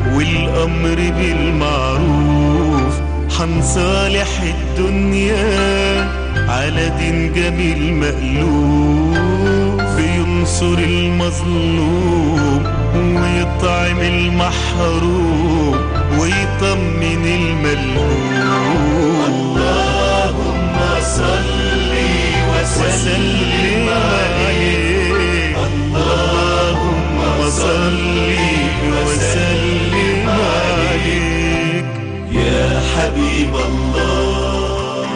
والأمر بالمعروف حنصالح الدنيا على دين جميل مألوف ينصر المظلوم ويطعم المحروم ويطمن الملهوم اللهم صل وسلم عليه اللهم صل وسلم عليك يا حبيب الله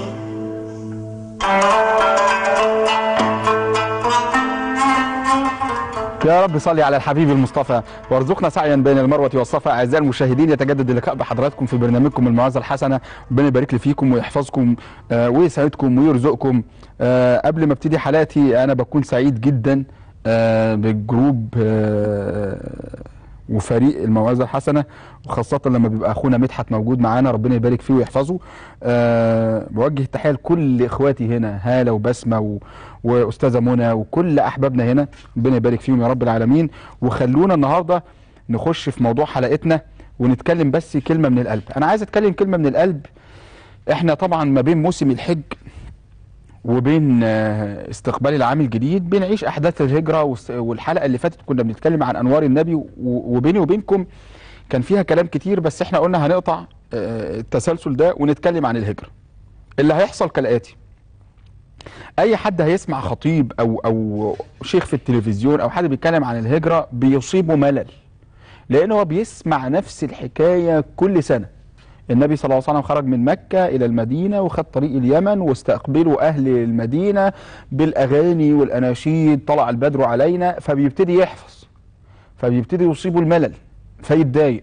يا رب صلي على الحبيب المصطفى وارزقنا سعيا بين المروة والصفا أعزائي المشاهدين يتجدد اللقاء بحضراتكم في برنامجكم الموعظة الحسنة ربنا يبارك لي فيكم ويحفظكم آه، ويسعدكم ويرزقكم آه، قبل ما ابتدي حلقتي أنا بكون سعيد جدا آه، بالجروب آه، وفريق الموعظة الحسنة وخاصة لما بيبقى أخونا مدحت موجود معانا ربنا يبارك فيه ويحفظه أه بوجه تحية لكل إخواتي هنا هالة وبسمة و... وأستاذة منى وكل أحبابنا هنا ربنا يبارك فيهم يا رب العالمين وخلونا النهاردة نخش في موضوع حلقتنا ونتكلم بس كلمة من القلب أنا عايز أتكلم كلمة من القلب إحنا طبعا ما بين موسم الحج وبين آه، استقبال العام الجديد بنعيش احداث الهجره والس- والحلقه اللي فاتت كنا بنتكلم عن انوار النبي و- وبيني وبينكم كان فيها كلام كتير بس احنا قلنا هنقطع آه، التسلسل ده ونتكلم عن الهجره اللي هيحصل كالاتي اي حد هيسمع خطيب او او شيخ في التلفزيون او حد بيتكلم عن الهجره بيصيبه ملل لان هو بيسمع نفس الحكايه كل سنه النبي صلى الله عليه وسلم خرج من مكة إلى المدينة وخد طريق اليمن واستقبلوا أهل المدينة بالأغاني والأناشيد طلع البدر علينا فبيبتدي يحفظ فبيبتدي يصيبه الملل فيتضايق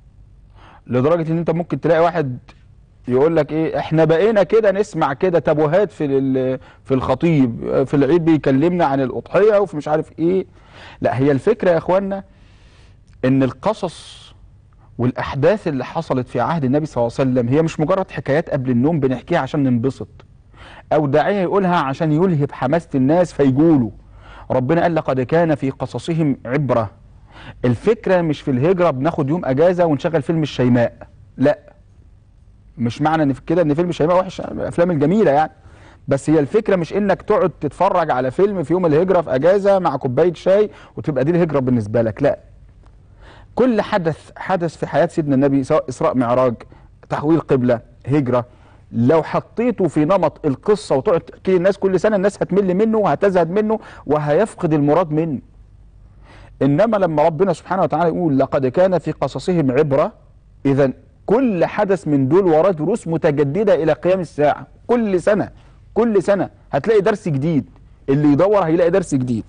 لدرجة إن أنت ممكن تلاقي واحد يقول لك ايه احنا بقينا كده نسمع كده تبوهات في ال- في الخطيب في العيد بيكلمنا عن الاضحيه وفي مش عارف ايه لا هي الفكره يا اخوانا ان القصص والاحداث اللي حصلت في عهد النبي صلى الله عليه وسلم هي مش مجرد حكايات قبل النوم بنحكيها عشان ننبسط او داعيه يقولها عشان يلهب حماسه الناس فيقولوا ربنا قال لقد كان في قصصهم عبره الفكره مش في الهجره بناخد يوم اجازه ونشغل فيلم الشيماء لا مش معنى ان في كده ان فيلم الشيماء وحش الافلام الجميله يعني بس هي الفكره مش انك تقعد تتفرج على فيلم في يوم الهجره في اجازه مع كوبايه شاي وتبقى دي الهجره بالنسبه لك لا كل حدث حدث في حياه سيدنا النبي سواء اسراء معراج تحويل قبله هجره لو حطيته في نمط القصه وتقعد تحكي للناس كل سنه الناس هتمل منه وهتزهد منه وهيفقد المراد منه انما لما ربنا سبحانه وتعالى يقول لقد كان في قصصهم عبره اذا كل حدث من دول وراه دروس متجدده الى قيام الساعه كل سنه كل سنه هتلاقي درس جديد اللي يدور هيلاقي درس جديد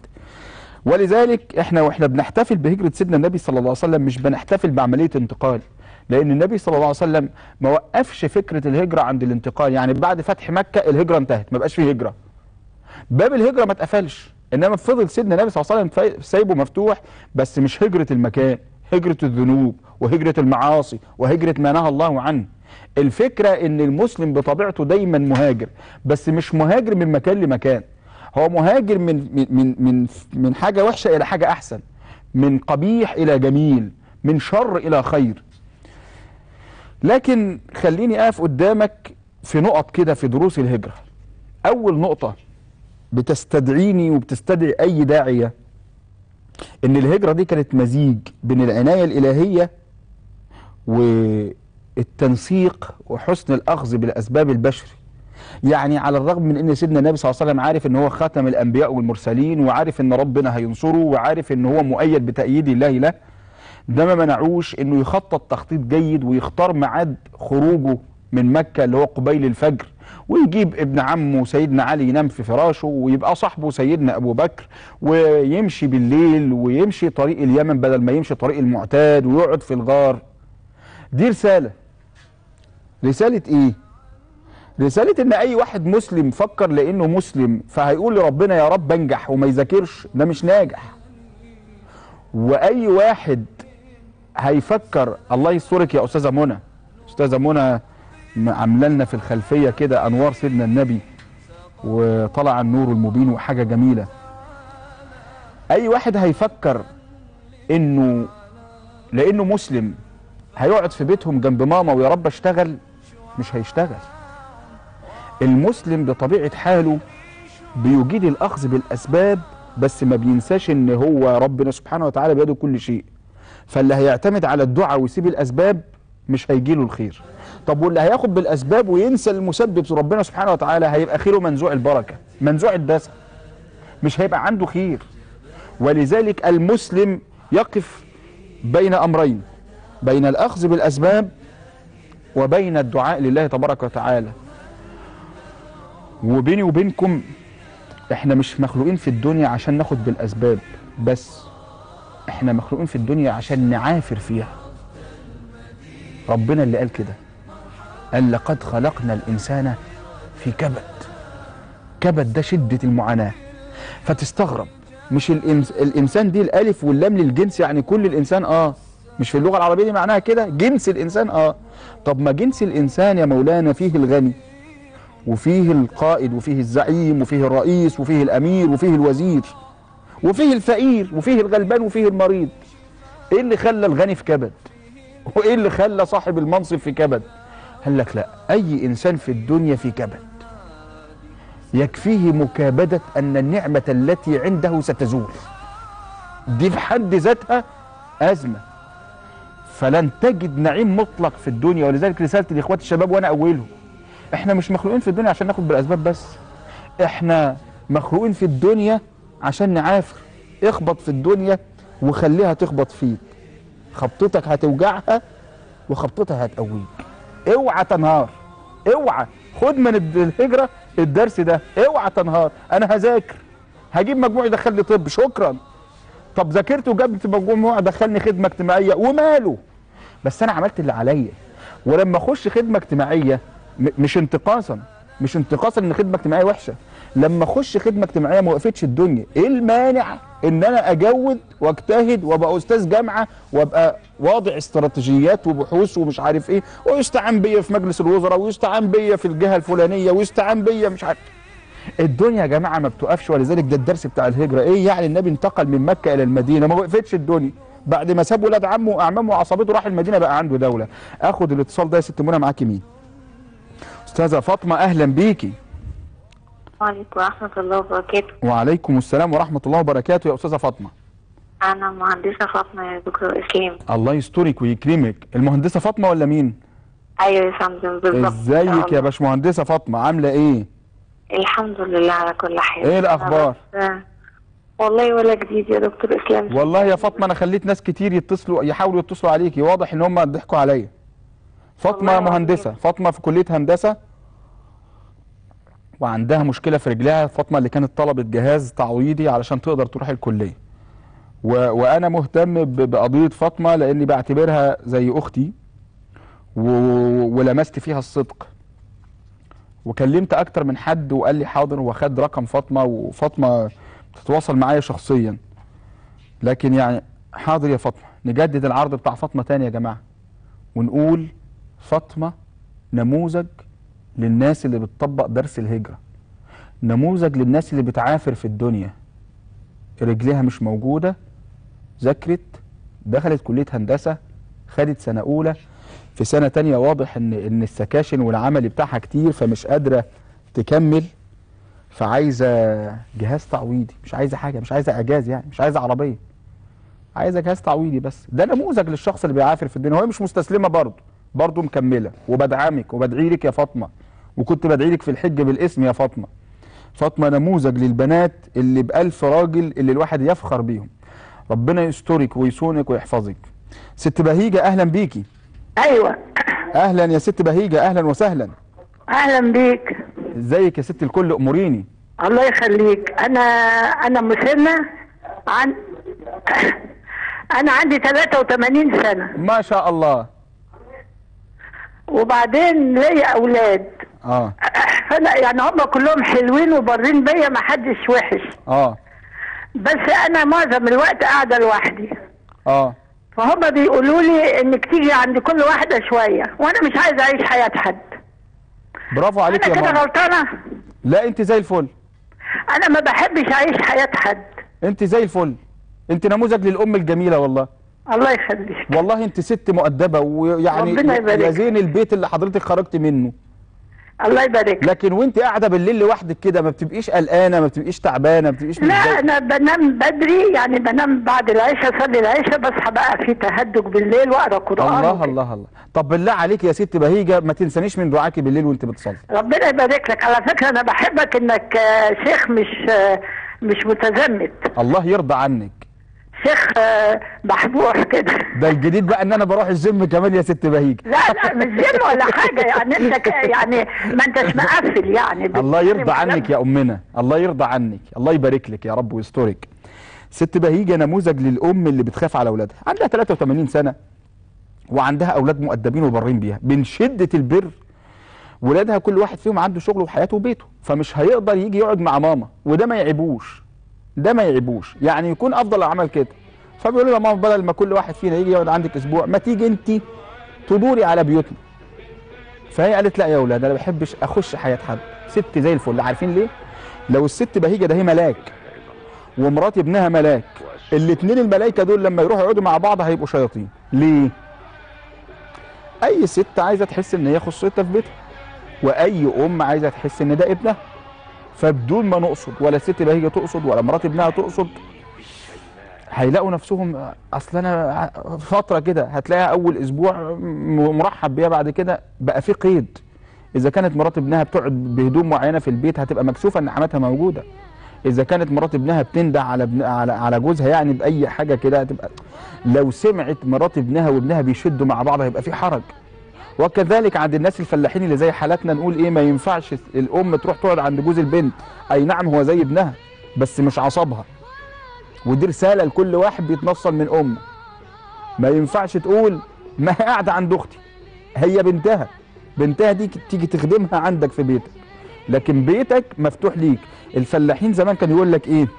ولذلك احنا واحنا بنحتفل بهجره سيدنا النبي صلى الله عليه وسلم مش بنحتفل بعمليه انتقال لان النبي صلى الله عليه وسلم ما وقفش فكره الهجره عند الانتقال يعني بعد فتح مكه الهجره انتهت ما بقاش فيه هجره باب الهجره ما اتقفلش انما فضل سيدنا النبي صلى الله عليه وسلم فا- سايبه مفتوح بس مش هجره المكان هجره الذنوب وهجره المعاصي وهجره ما نهى الله عنه الفكره ان المسلم بطبيعته دايما مهاجر بس مش مهاجر من مكان لمكان هو مهاجر من من من من, من حاجه وحشه الى حاجه احسن من قبيح الى جميل من شر الى خير لكن خليني اقف قدامك في نقط كده في دروس الهجره اول نقطه بتستدعيني وبتستدعي اي داعيه ان الهجره دي كانت مزيج بين العنايه الالهيه والتنسيق وحسن الاخذ بالاسباب البشري يعني على الرغم من ان سيدنا النبي صلى الله عليه وسلم عارف ان هو خاتم الانبياء والمرسلين وعارف ان ربنا هينصره وعارف ان هو مؤيد بتأييد الله له ده ما منعوش انه يخطط تخطيط جيد ويختار ميعاد خروجه من مكة اللي هو قبيل الفجر ويجيب ابن عمه سيدنا علي ينام في فراشه ويبقى صاحبه سيدنا ابو بكر ويمشي بالليل ويمشي طريق اليمن بدل ما يمشي طريق المعتاد ويقعد في الغار دي رسالة رسالة ايه رسالة ان اي واحد مسلم فكر لانه مسلم فهيقول لربنا يا رب انجح وما يذاكرش ده مش ناجح واي واحد هيفكر الله يسترك يا استاذه منى استاذه منى م- عامله لنا في الخلفيه كده انوار سيدنا النبي وطلع النور المبين وحاجه جميله اي واحد هيفكر انه لانه مسلم هيقعد في بيتهم جنب ماما ويا رب اشتغل مش هيشتغل المسلم بطبيعه حاله بيجيد الاخذ بالاسباب بس ما بينساش ان هو ربنا سبحانه وتعالى بيده كل شيء فاللي هيعتمد على الدعاء ويسيب الاسباب مش هيجيله الخير طب واللي هياخد بالاسباب وينسى المسبب ربنا سبحانه وتعالى هيبقى خيره منزوع البركه منزوع الدسم مش هيبقى عنده خير ولذلك المسلم يقف بين امرين بين الاخذ بالاسباب وبين الدعاء لله تبارك وتعالى وبيني وبينكم احنا مش مخلوقين في الدنيا عشان ناخد بالاسباب بس احنا مخلوقين في الدنيا عشان نعافر فيها ربنا اللي قال كده قال لقد خلقنا الانسان في كبد كبد ده شدة المعاناة فتستغرب مش الإنس... الانسان دي الالف واللام للجنس يعني كل الانسان اه مش في اللغة العربية دي معناها كده جنس الانسان اه طب ما جنس الانسان يا مولانا فيه الغني وفيه القائد وفيه الزعيم وفيه الرئيس وفيه الامير وفيه الوزير وفيه الفقير وفيه الغلبان وفيه المريض ايه اللي خلى الغني في كبد وايه اللي خلى صاحب المنصب في كبد قال لك لا اي انسان في الدنيا في كبد يكفيه مكابدة ان النعمة التي عنده ستزول دي في حد ذاتها ازمة فلن تجد نعيم مطلق في الدنيا ولذلك رسالتي لاخوات الشباب وانا اولهم احنا مش مخلوقين في الدنيا عشان ناخد بالاسباب بس احنا مخلوقين في الدنيا عشان نعافر اخبط في الدنيا وخليها تخبط فيك خبطتك هتوجعها وخبطتها هتقويك اوعى تنهار اوعى خد من الد- الهجرة الدرس ده اوعى تنهار انا هذاكر هجيب مجموع يدخلني طب شكرا طب ذاكرت وجبت مجموع دخلني خدمة اجتماعية وماله بس انا عملت اللي عليا ولما اخش خدمة اجتماعية م- مش انتقاصا مش انتقاصا ان خدمة اجتماعية وحشة لما اخش خدمة اجتماعية ما وقفتش الدنيا ايه المانع ان انا اجود واجتهد وابقى استاذ جامعة وابقى واضع استراتيجيات وبحوث ومش عارف ايه ويستعان بيا في مجلس الوزراء ويستعان بيا في الجهة الفلانية ويستعان بيا مش عارف الدنيا يا جماعه ما بتقفش ولذلك ده الدرس بتاع الهجره ايه يعني النبي انتقل من مكه الى المدينه ما وقفتش الدنيا بعد ما ساب ولاد عمه واعمامه وعصابته راح المدينه بقى عنده دوله اخد الاتصال ده يا ست منى معاكي مين استاذه فاطمه اهلا بيكي وعليكم ورحمة الله وبركاته وعليكم السلام ورحمه الله وبركاته يا استاذه فاطمه أنا مهندسة فاطمة يا دكتور إسلام الله يسترك ويكرمك المهندسه فاطمه ولا مين أيوة يا فندم بالظبط إن شاء ازيك يا الله. باشمهندسه فاطمه عامله ايه الحمد لله على كل حال إيه الأخبار؟ أنا بس- والله ولا جديد يا دكتور إسلام والله يا فاطمه انا خليت ناس كتير يتصلوا يحاولوا يتصلوا عليكي واضح ان هم ضحكوا عليا فاطمه والله مهندسه فاطمه في كليه هندسه وعندها مشكله في رجلها فاطمه اللي كانت طلبت جهاز تعويضي علشان تقدر تروح الكليه و... وانا مهتم ب... بقضيه فاطمه لاني بعتبرها زي اختي و... ولمست فيها الصدق وكلمت اكتر من حد وقال لي حاضر وخد رقم فاطمه وفاطمه بتتواصل معايا شخصيا لكن يعني حاضر يا فاطمه نجدد العرض بتاع فاطمه تاني يا جماعه ونقول فاطمه نموذج للناس اللي بتطبق درس الهجره نموذج للناس اللي بتعافر في الدنيا رجليها مش موجوده ذاكرت دخلت كليه هندسه خدت سنه اولى في سنه تانية واضح ان ان السكاشن والعمل بتاعها كتير فمش قادره تكمل فعايزه جهاز تعويضي مش عايزه حاجه مش عايزه اعجاز يعني مش عايزه عربيه عايزه جهاز تعويضي بس ده نموذج للشخص اللي بيعافر في الدنيا وهي مش مستسلمه برضه برضه مكمله وبدعمك وبدعي لك يا فاطمه وكنت بدعي لك في الحج بالاسم يا فاطمه فاطمه نموذج للبنات اللي بألف راجل اللي الواحد يفخر بيهم ربنا يسترك ويصونك ويحفظك ست بهيجه اهلا بيكي ايوه اهلا يا ست بهيجه اهلا وسهلا اهلا بيك ازيك يا ست الكل اموريني الله يخليك انا انا مسنه عن انا عندي 83 سنه ما شاء الله وبعدين ليا اولاد اه فانا يعني هم كلهم حلوين وبارين بيا ما حدش وحش اه بس انا معظم الوقت قاعده لوحدي اه فهم بيقولوا لي انك تيجي عند كل واحده شويه وانا مش عايزه اعيش حياه حد برافو عليك انا يا كده ماما غلطانه لا انت زي الفل انا ما بحبش اعيش حياه حد انت زي الفل انت نموذج للام الجميله والله الله يخليك والله انت ست مؤدبه ويعني ربنا يبارك. يا زين البيت اللي حضرتك خرجت منه الله يبارك لكن وانت قاعده بالليل لوحدك كده ما بتبقيش قلقانه ما بتبقيش تعبانه ما بتبقيش لا متضايقة؟ انا بنام بدري يعني بنام بعد العشاء اصلي العشاء بصحى بقى في تهدج بالليل واقرا قران الله وكده. الله الله طب بالله عليك يا ست بهيجه ما تنسانيش من دعاكي بالليل وانت بتصلي ربنا يبارك لك على فكره انا بحبك انك آه، شيخ مش آه، مش متزمت الله يرضى عنك شيخ آه، بحبوح كده ده الجديد بقى ان انا بروح الجيم كمان يا ست بهيجه لا لا مش جيم ولا حاجه يعني انت ك- يعني ما انتش مقفل يعني الله يرضى بتتكلم عنك يا امنا الله يرضى عنك الله يبارك لك يا رب ويسترك ست بهيجه نموذج للام اللي بتخاف على اولادها عندها 83 سنه وعندها اولاد مؤدبين وبارين بيها من شده البر ولادها كل واحد فيهم عنده شغله وحياته وبيته فمش هيقدر يجي يقعد مع ماما وده ما يعيبوش ده ما يعيبوش يعني يكون افضل لو عمل كده فبيقولوا له ماما بدل ما كل واحد فينا يجي يقعد عندك اسبوع ما تيجي انت تدوري على بيوتنا فهي قالت لا يا اولاد انا ما بحبش اخش حياه حد ست زي الفل عارفين ليه لو الست بهيجه ده هي ملاك ومرات ابنها ملاك الاثنين الملائكه دول لما يروحوا يقعدوا مع بعض هيبقوا شياطين ليه اي ست عايزه تحس ان هي خصيتها في بيتها واي ام عايزه تحس ان ده ابنها فبدون ما نقصد ولا الست بهيجه تقصد ولا مرات ابنها تقصد هيلاقوا نفسهم اصل انا فتره كده هتلاقيها اول اسبوع م- مرحب بيها بعد كده بقى في قيد اذا كانت مرات ابنها بتقعد بهدوم معينه في البيت هتبقى مكسوفه ان حماتها موجوده اذا كانت مرات ابنها بتندع على ابن على على جوزها يعني باي حاجه كده هتبقى لو سمعت مرات ابنها وابنها بيشدوا مع بعض هيبقى في حرج وكذلك عند الناس الفلاحين اللي زي حالاتنا نقول ايه ما ينفعش الام تروح تقعد عند جوز البنت اي نعم هو زي ابنها بس مش عصبها ودي رساله لكل واحد بيتنصل من امه ما ينفعش تقول ما هي قاعده عند اختي هي بنتها بنتها دي تيجي تخدمها عندك في بيتك لكن بيتك مفتوح ليك الفلاحين زمان كان يقول لك ايه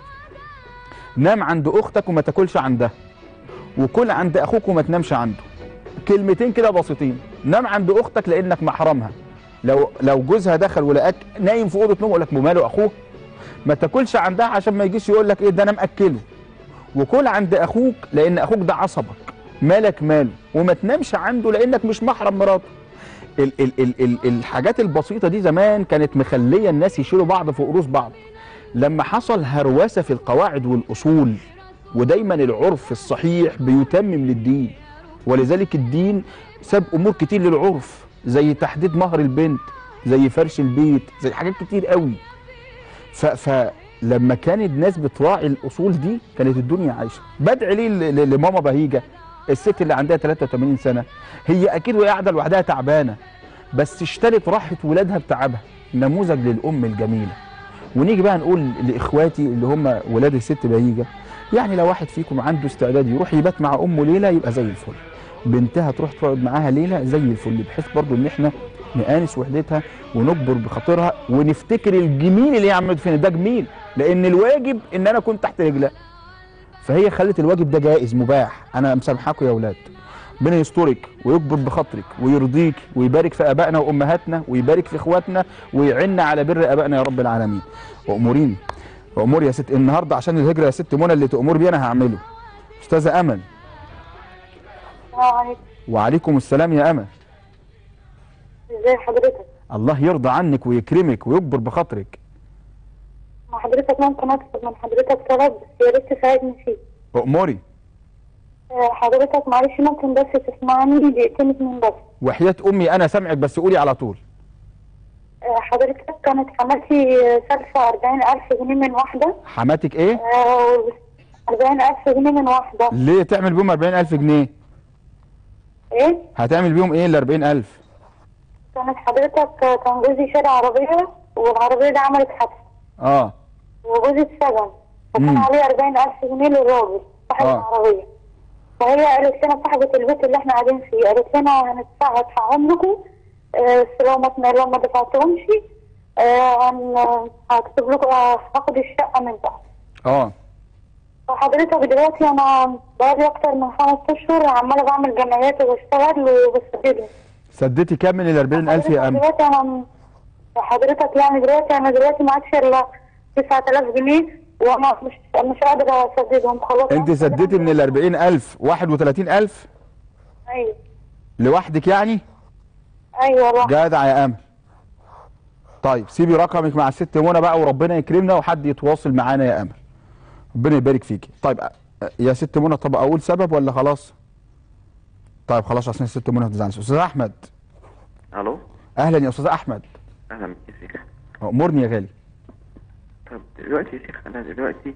نام عند اختك وما تاكلش عندها وكل عند اخوك وما تنامش عنده كلمتين كده بسيطين نام عند اختك لانك محرمها لو لو جوزها دخل ولقاك نايم في اوضه نوم يقول لك ماله اخوه ما تاكلش عندها عشان ما يجيش يقول لك ايه ده انا ماكله وكل عند اخوك لان اخوك ده عصبك مالك ماله وما تنامش عنده لانك مش محرم مراته ال ال ال ال الحاجات البسيطه دي زمان كانت مخليه الناس يشيلوا بعض في قروس بعض لما حصل هروسه في القواعد والاصول ودايما العرف الصحيح بيتمم للدين ولذلك الدين ساب امور كتير للعرف زي تحديد مهر البنت زي فرش البيت زي حاجات كتير قوي ف فلما كان الناس بتراعي الاصول دي كانت الدنيا عايشه بدعي ليه ل- ل- لماما بهيجه الست اللي عندها 83 سنه هي اكيد وهي قاعده لوحدها تعبانه بس اشترت راحه ولادها بتعبها نموذج للام الجميله ونيجي بقى نقول لاخواتي اللي هم ولاد الست بهيجه يعني لو واحد فيكم عنده استعداد يروح يبات مع امه ليله يبقى زي الفل بنتها تروح تقعد معاها ليله زي الفل بحيث برضو ان احنا نآنس وحدتها ونكبر بخاطرها ونفتكر الجميل اللي هي عملته فينا ده جميل لان الواجب ان انا كنت تحت رجلها فهي خلت الواجب ده جائز مباح انا مسامحاكم يا اولاد ربنا يسترك ويكبر بخاطرك ويرضيك ويبارك في ابائنا وامهاتنا ويبارك في اخواتنا ويعنا على بر ابائنا يا رب العالمين واموريني وامور يا ست النهارده عشان الهجره يا ست منى اللي تامر بيه انا هعمله استاذه امل عليكم وعليكم السلام يا امل ازي حضرتك الله يرضى عنك ويكرمك ويكبر بخاطرك مع حضرتك ممكن اطلب من حضرتك طلب بس يا ريت تساعدني فيه اموري آه، حضرتك معلش ممكن بس تسمعني دقيقتين اتنين بس وحياه امي انا سامعك بس قولي على طول آه، حضرتك كانت حماتي سالفة أربعين ألف جنيه من واحدة حماتك ايه أربعين ألف جنيه من واحدة ليه تعمل بيهم 40000 جنيه إيه؟ هتعمل بيهم ايه ال 40000 كانت حضرتك آه، كان جوزي شاري عربية والعربية دي عملت حادثة اه وجوزي اتسجن وكان مم. عليه أربعين ألف جنيه للراجل صاحب آه. العربية فهي قالت لنا صاحبة البيت اللي احنا قاعدين فيه قالت لنا هندفع هدفعهم لكم آه، بس لو ما لو ما دفعتهمش آه، هن- هكتب لكم آه، هاخد الشقة من تحت اه فحضرتك دلوقتي انا بقالي اكتر من خمس اشهر عماله بعمل جمعيات وبشتغل وبستفيد سددتي كام من ال 40000 يا امل دلوقتي انا حضرتك يعني دلوقتي انا دلوقتي معكش الا 9000 جنيه وانا مش مش قادره اسددهم خلاص انت سديتي من ال 40000 31000 ايوه لوحدك يعني ايوه والله جدع يا امل طيب سيبي رقمك مع الست منى بقى وربنا يكرمنا وحد يتواصل معانا يا امل ربنا يبارك فيكي طيب أ- يا ست منى طب اقول سبب ولا خلاص طيب خلاص عشان الست منى ما تزعلش استاذ احمد الو اهلا يا استاذ احمد اهلا بك يا شيخ امرني يا غالي طب دلوقتي يا شيخ انا دلوقتي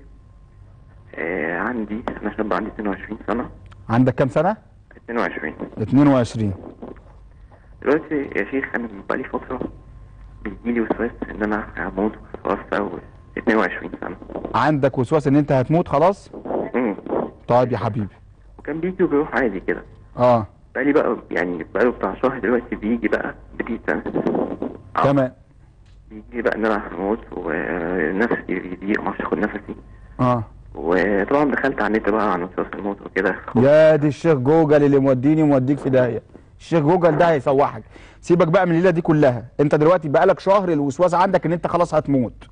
آه عندي انا شاب عندي 22 سنه عندك كام سنه 22 22 دلوقتي يا شيخ انا بقالي فتره بيجيلي وسواس ان انا هموت خلاص في اول 22 سنه عندك وسواس ان انت هتموت خلاص امم طيب يا حبيبي وكان بيجي وبيروح عادي كده اه بقالي بقى يعني بقاله بتاع شهر دلوقتي بيجي بقى بدي سنه آه. تمام بيجي بقى ان انا هموت ونفسي بيضيق معرفش اخد نفسي اه وطبعا دخلت على النت بقى عن وسواس الموت وكده يا دي الشيخ جوجل اللي موديني موديك في داهيه الشيخ جوجل ده هيسوحك سيبك بقى من الليله دي كلها انت دلوقتي بقالك شهر الوسواس عندك ان انت خلاص هتموت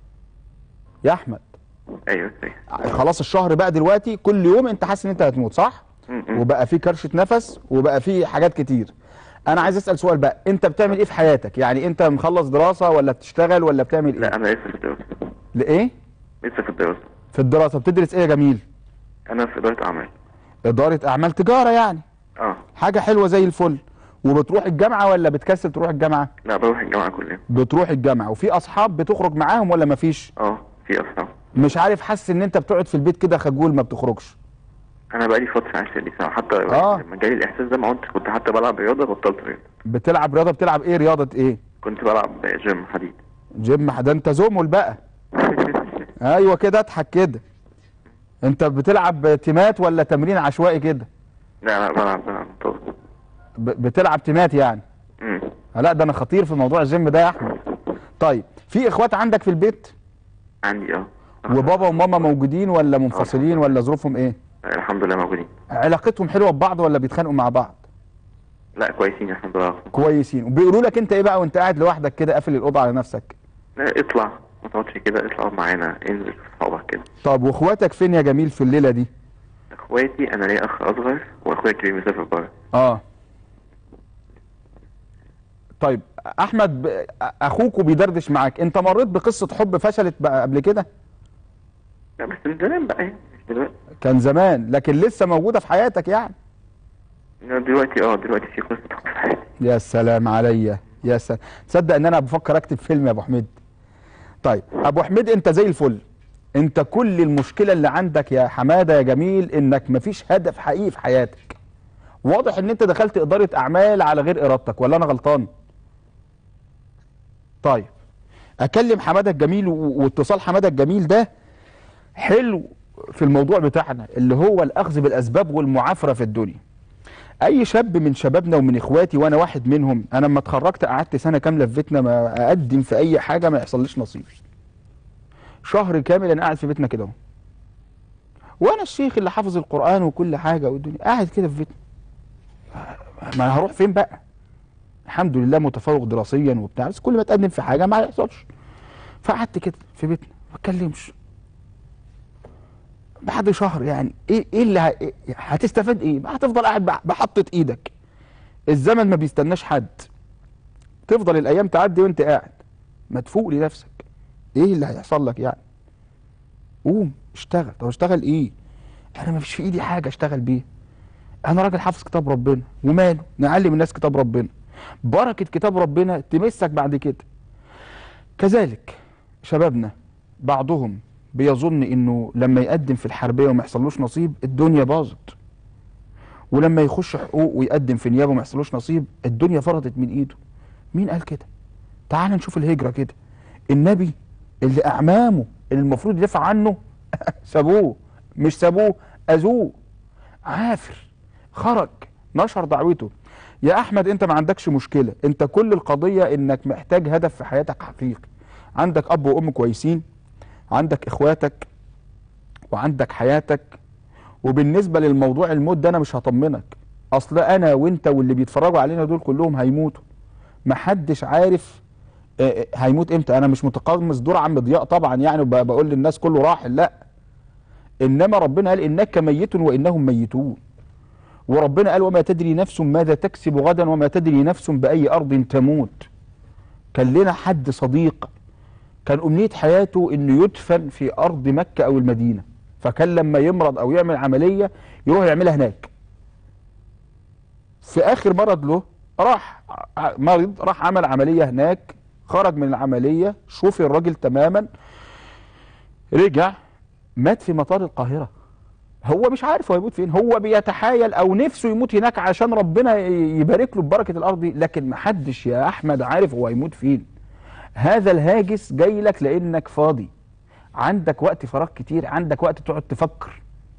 يا احمد ايوه صحيح خلاص الشهر بقى دلوقتي كل يوم انت حاسس ان انت هتموت صح م-م. وبقى في كرشه نفس وبقى في حاجات كتير انا عايز اسال سؤال بقى انت بتعمل ايه في حياتك يعني انت مخلص دراسه ولا بتشتغل ولا بتعمل ايه لا انا لسه في الدراسه لايه لسه في الدراسه في الدراسه بتدرس ايه يا جميل انا في اداره اعمال اداره اعمال تجاره يعني اه حاجه حلوه زي الفل وبتروح الجامعه ولا بتكسل تروح الجامعه لا بروح الجامعه كل يوم بتروح الجامعه وفي اصحاب بتخرج معاهم ولا مفيش اه في اصحاب مش عارف حاسس ان انت بتقعد في البيت كده خجول ما بتخرجش انا بقالي فتره عايش دي سنه حتى آه. لما جالي الاحساس ده ما عدتش كنت حتى بلعب رياضه بطلت رياضه بتلعب رياضه بتلعب ايه رياضه ايه كنت بلعب جيم حديد جيم ده انت زمل بقى ايوه كده اضحك كده انت بتلعب تيمات ولا تمرين عشوائي كده لا لا بلعب بلعب منتظم ب- بتلعب تيمات يعني امم لا ده انا خطير في موضوع الجيم ده يا احمد طيب في اخوات عندك في البيت عندي اه وبابا وماما موجودين ولا منفصلين ولا ظروفهم ايه الحمد لله موجودين علاقتهم حلوه ببعض ولا بيتخانقوا مع بعض لا كويسين الحمد لله كويسين وبيقولوا لك انت ايه بقى وانت قاعد لوحدك كده قافل الاوضه على نفسك لا اطلع ما تقعدش كده اطلع اقعد معانا انزل في صحابك كده طب واخواتك فين يا جميل في الليله دي اخواتي انا ليا اخ اصغر واخويا الكبير مسافر بره اه طيب احمد ب- اخوك وبيدردش معاك انت مريت بقصه حب فشلت بقى قبل كده لا بس من زمان بقى يعني مش دلوقتي كان زمان لكن لسه موجوده في حياتك يعني دلوقتي اه دلوقتي في قصه حب في حياتي يا سلام عليا يا سلام تصدق ان انا بفكر اكتب فيلم يا ابو حميد طيب ابو حميد انت زي الفل انت كل المشكله اللي عندك يا حماده يا جميل انك مفيش هدف حقيقي في حياتك واضح ان انت دخلت اداره اعمال على غير ارادتك ولا انا غلطان طيب اكلم حماده الجميل و- واتصال حماده الجميل ده حلو في الموضوع بتاعنا اللي هو الاخذ بالاسباب والمعافره في الدنيا اي شاب من شبابنا ومن اخواتي وانا واحد منهم انا لما اتخرجت قعدت سنه كامله في بيتنا ما اقدم في اي حاجه ما يحصليش نصيب شهر كامل انا قاعد في بيتنا كده اهو وانا الشيخ اللي حافظ القران وكل حاجه والدنيا قاعد كده في بيتنا ما انا هروح فين بقى الحمد لله متفوق دراسيا وبتاع بس كل ما اتقدم في حاجه ما يحصلش فقعدت كده في بيتنا ما اتكلمش بعد شهر يعني ايه ايه اللي ه- إيه هتستفاد ايه؟ ما هتفضل قاعد بح- بحطة ايدك الزمن ما بيستناش حد تفضل الايام تعدي وانت قاعد ما تفوق لنفسك ايه اللي هيحصل لك يعني؟ قوم اشتغل طب اشتغل ايه؟ انا ما فيش في ايدي حاجه اشتغل بيها انا راجل حافظ كتاب ربنا وماله نعلم الناس كتاب ربنا بركه كتاب ربنا تمسك بعد كده كذلك شبابنا بعضهم بيظن انه لما يقدم في الحربيه وما يحصلوش نصيب الدنيا باظت ولما يخش حقوق ويقدم في نيابه وما يحصلوش نصيب الدنيا فرطت من ايده مين قال كده تعال نشوف الهجره كده النبي اللي اعمامه اللي المفروض يدافع عنه سابوه مش سابوه اذوه عافر خرج نشر دعوته يا احمد انت ما عندكش مشكله انت كل القضيه انك محتاج هدف في حياتك حقيقي عندك اب وام كويسين عندك اخواتك وعندك حياتك وبالنسبه للموضوع الموت ده انا مش هطمنك اصل انا وانت واللي بيتفرجوا علينا دول كلهم هيموتوا محدش عارف آه، آه، هيموت امتى انا مش متقمص دور عم ضياء طبعا يعني وب- بقول للناس كله راحل لا انما ربنا قال انك ميت وانهم ميتون وربنا قال وما تدري نفس ماذا تكسب غدا وما تدري نفس باي ارض تموت كان لنا حد صديق كان امنيه حياته انه يدفن في ارض مكه او المدينه فكان لما يمرض او يعمل عمليه يروح يعملها هناك في اخر مرض له راح ع- مريض راح عمل عمليه هناك خرج من العمليه شوف الراجل تماما رجع مات في مطار القاهره هو مش عارف هو يموت فين هو بيتحايل او نفسه يموت هناك عشان ربنا ي- يبارك له ببركه الارض دي لكن محدش يا احمد عارف هو هيموت فين هذا الهاجس جاي لك لانك فاضي عندك وقت فراغ كتير عندك وقت تقعد تفكر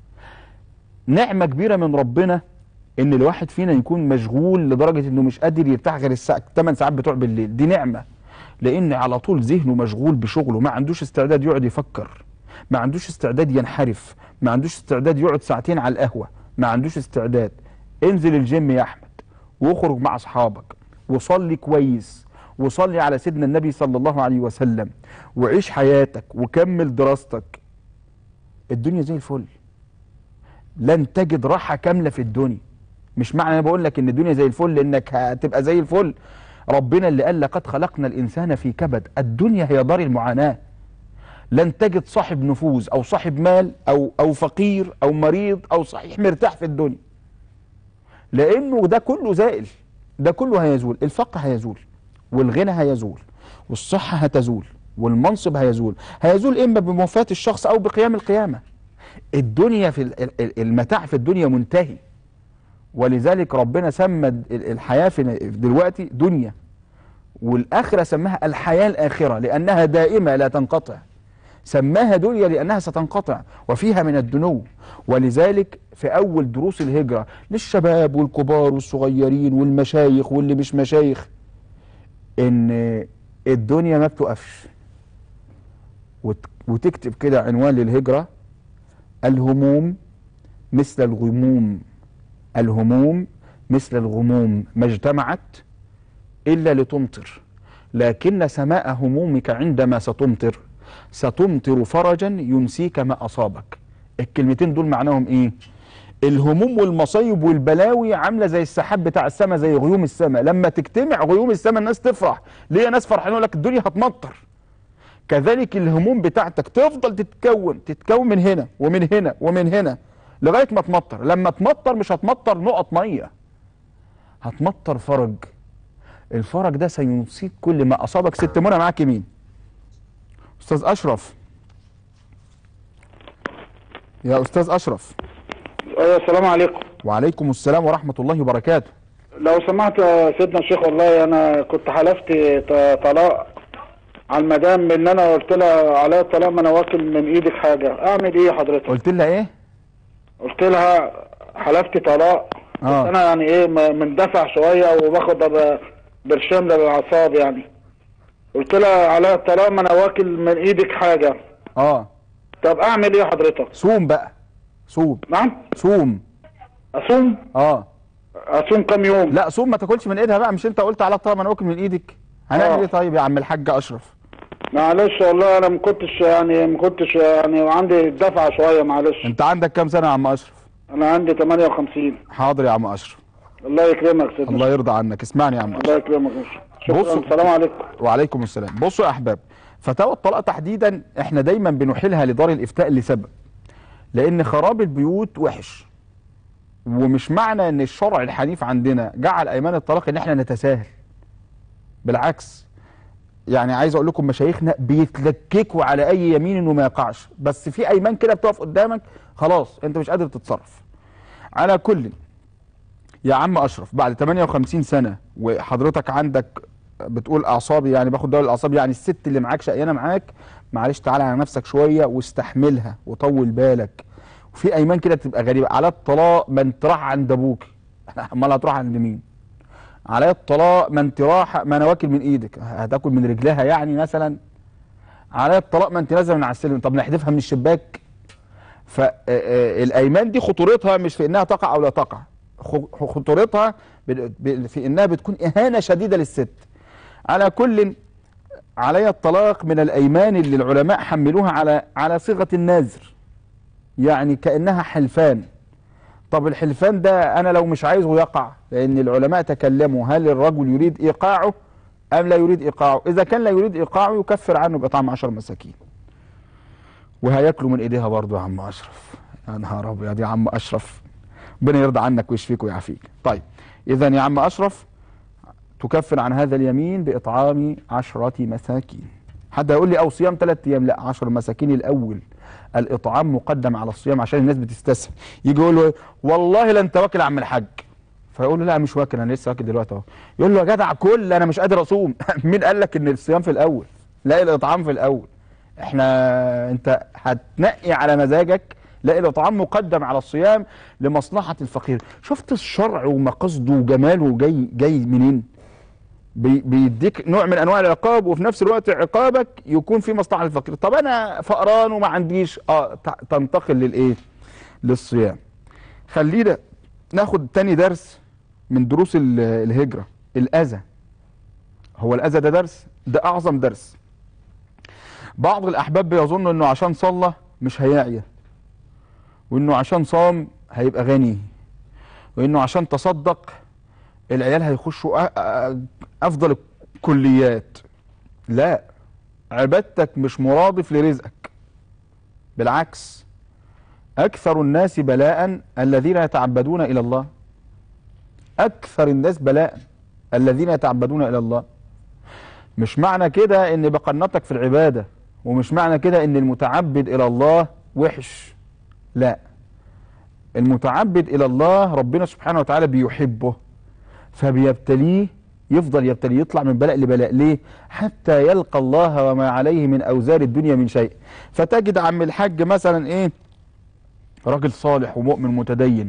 نعمه كبيره من ربنا ان الواحد فينا يكون مشغول لدرجه انه مش قادر يرتاح غير الساعه 8 ساعات بتوع بالليل دي نعمه لان على طول ذهنه مشغول بشغله ما عندوش استعداد يقعد يفكر ما عندوش استعداد ينحرف ما عندوش استعداد يقعد ساعتين على القهوه ما عندوش استعداد انزل الجيم يا احمد واخرج مع اصحابك وصلي كويس وصلي على سيدنا النبي صلى الله عليه وسلم وعيش حياتك وكمل دراستك الدنيا زي الفل لن تجد راحة كاملة في الدنيا مش معنى انا بقول لك ان الدنيا زي الفل انك هتبقى زي الفل ربنا اللي قال لقد خلقنا الانسان في كبد الدنيا هي دار المعاناة لن تجد صاحب نفوذ او صاحب مال او او فقير او مريض او صحيح مرتاح في الدنيا لانه ده كله زائل ده كله هيزول الفقر هيزول والغنى هيزول والصحة هتزول والمنصب هيزول هيزول اما بموافاة الشخص او بقيام القيامة الدنيا في ال- ال- المتاع في الدنيا منتهي ولذلك ربنا سمى ال- الحياة في دلوقتي دنيا والآخرة سماها الحياة الآخرة لأنها دائمة لا تنقطع سماها دنيا لأنها ستنقطع وفيها من الدنو ولذلك في أول دروس الهجرة للشباب والكبار والصغيرين والمشايخ واللي مش مشايخ إن الدنيا ما بتقفش وت- وتكتب كده عنوان للهجرة الهموم مثل الغموم الهموم مثل الغموم ما اجتمعت إلا لتمطر لكن سماء همومك عندما ستمطر ستمطر فرجا ينسيك ما أصابك الكلمتين دول معناهم إيه الهموم والمصايب والبلاوي عاملة زي السحاب بتاع السماء زي غيوم السماء لما تجتمع غيوم السماء الناس تفرح ليه ناس فرحانين يقول لك الدنيا هتمطر كذلك الهموم بتاعتك تفضل تتكون تتكون من هنا ومن هنا ومن هنا لغايه ما تمطر لما تمطر مش هتمطر نقط ميه هتمطر فرج الفرج ده سينسيك كل ما اصابك ست منى معاك مين استاذ اشرف يا استاذ اشرف ايوه السلام عليكم وعليكم السلام ورحمه الله وبركاته لو سمحت يا سيدنا الشيخ والله انا كنت حلفت ط- طلاق على المدام ان انا قلت لها عليا الطلاق ما انا واكل من ايدك حاجه اعمل ايه حضرتك قلت لها ايه قلت لها حلفت طلاق آه. بس انا يعني ايه م- مندفع شويه وباخد ب- برشام للاعصاب يعني قلت لها عليا الطلاق ما انا واكل من ايدك حاجه اه طب اعمل ايه حضرتك صوم بقى صوم نعم صوم اصوم اه اصوم كام يوم لا صوم ما تاكلش من ايدها بقى مش انت قلت على الطعام انا واكل من ايدك هنعمل آه. ايه طيب يا عم الحاج اشرف معلش والله انا ما كنتش يعني ما كنتش يعني عندي دفعه شويه معلش انت عندك كام سنه يا عم اشرف انا عندي 58 حاضر يا عم اشرف الله يكرمك سيدنا الله يرضى عنك اسمعني يا عم اشرف الله يكرمك شكرا بصوا- السلام عليكم وعليكم السلام بصوا يا احباب فتاوى الطلاق تحديدا احنا دايما بنحيلها لدار الافتاء لسبب لان خراب البيوت وحش ومش معنى ان الشرع الحنيف عندنا جعل ايمان الطلاق ان احنا نتساهل بالعكس يعني عايز اقول لكم مشايخنا بيتلككوا على اي يمين انه ما يقعش بس في ايمان كده بتقف قدامك خلاص انت مش قادر تتصرف على كل يا عم اشرف بعد 58 سنه وحضرتك عندك بتقول اعصابي يعني باخد دواء الاعصاب يعني الست اللي معاك شقيانه معاك معلش تعالى على نفسك شويه واستحملها وطول بالك وفي ايمان كده بتبقى غريبه على الطلاق ما انت راح عند ابوك امال هتروح عند مين على الطلاق ما انت راح ما انا واكل من ايدك هتاكل من رجلها يعني مثلا على الطلاق ما انت نازله من على السلم طب نحذفها من الشباك فالايمان دي خطورتها مش في انها تقع او لا تقع خ- خطورتها ب- ب- في انها بتكون اهانه شديده للست على كل علي الطلاق من الايمان اللي العلماء حملوها على على صيغه النذر يعني كانها حلفان طب الحلفان ده انا لو مش عايزه يقع لان العلماء تكلموا هل الرجل يريد ايقاعه ام لا يريد ايقاعه اذا كان لا يريد ايقاعه يكفر عنه باطعام عشر مساكين وهياكلوا من ايديها برضه يا عم اشرف يا نهار ابيض يا عم اشرف ربنا يرضى عنك ويشفيك ويعافيك طيب اذا يا عم اشرف تكفر عن هذا اليمين باطعام عشرة مساكين حد هيقول لي او صيام ثلاث ايام لا عشر مساكين الاول الاطعام مقدم على الصيام عشان الناس بتستسهل يجي يقول له والله لا انت واكل يا عم الحاج فيقول له لا مش واكل انا لسه واكل دلوقتي اهو يقول له يا جدع كل انا مش قادر اصوم مين قال لك ان الصيام في الاول لا الاطعام في الاول احنا انت هتنقي على مزاجك لا الاطعام مقدم على الصيام لمصلحه الفقير شفت الشرع ومقصده وجماله جاي جاي منين بي- بيديك نوع من انواع العقاب وفي نفس الوقت عقابك يكون في مصلحه للفقير طب انا فقران وما عنديش اه ت- تنتقل للايه للصيام خلينا ناخد تاني درس من دروس ال- الهجره الاذى هو الاذى ده درس ده اعظم درس بعض الاحباب بيظنوا انه عشان صلى مش هيعيا وانه عشان صام هيبقى غني وانه عشان تصدق العيال هيخشوا أ- أ- افضل الكليات لا عبادتك مش مرادف لرزقك بالعكس اكثر الناس بلاء الذين يتعبدون الى الله اكثر الناس بلاء الذين يتعبدون الى الله مش معنى كده ان بقنتك في العباده ومش معنى كده ان المتعبد الى الله وحش لا المتعبد الى الله ربنا سبحانه وتعالى بيحبه فبيبتليه يفضل يبتليه يطلع من بلاء لبلاء ليه حتى يلقى الله وما عليه من اوزار الدنيا من شيء فتجد عم الحاج مثلا ايه راجل صالح ومؤمن متدين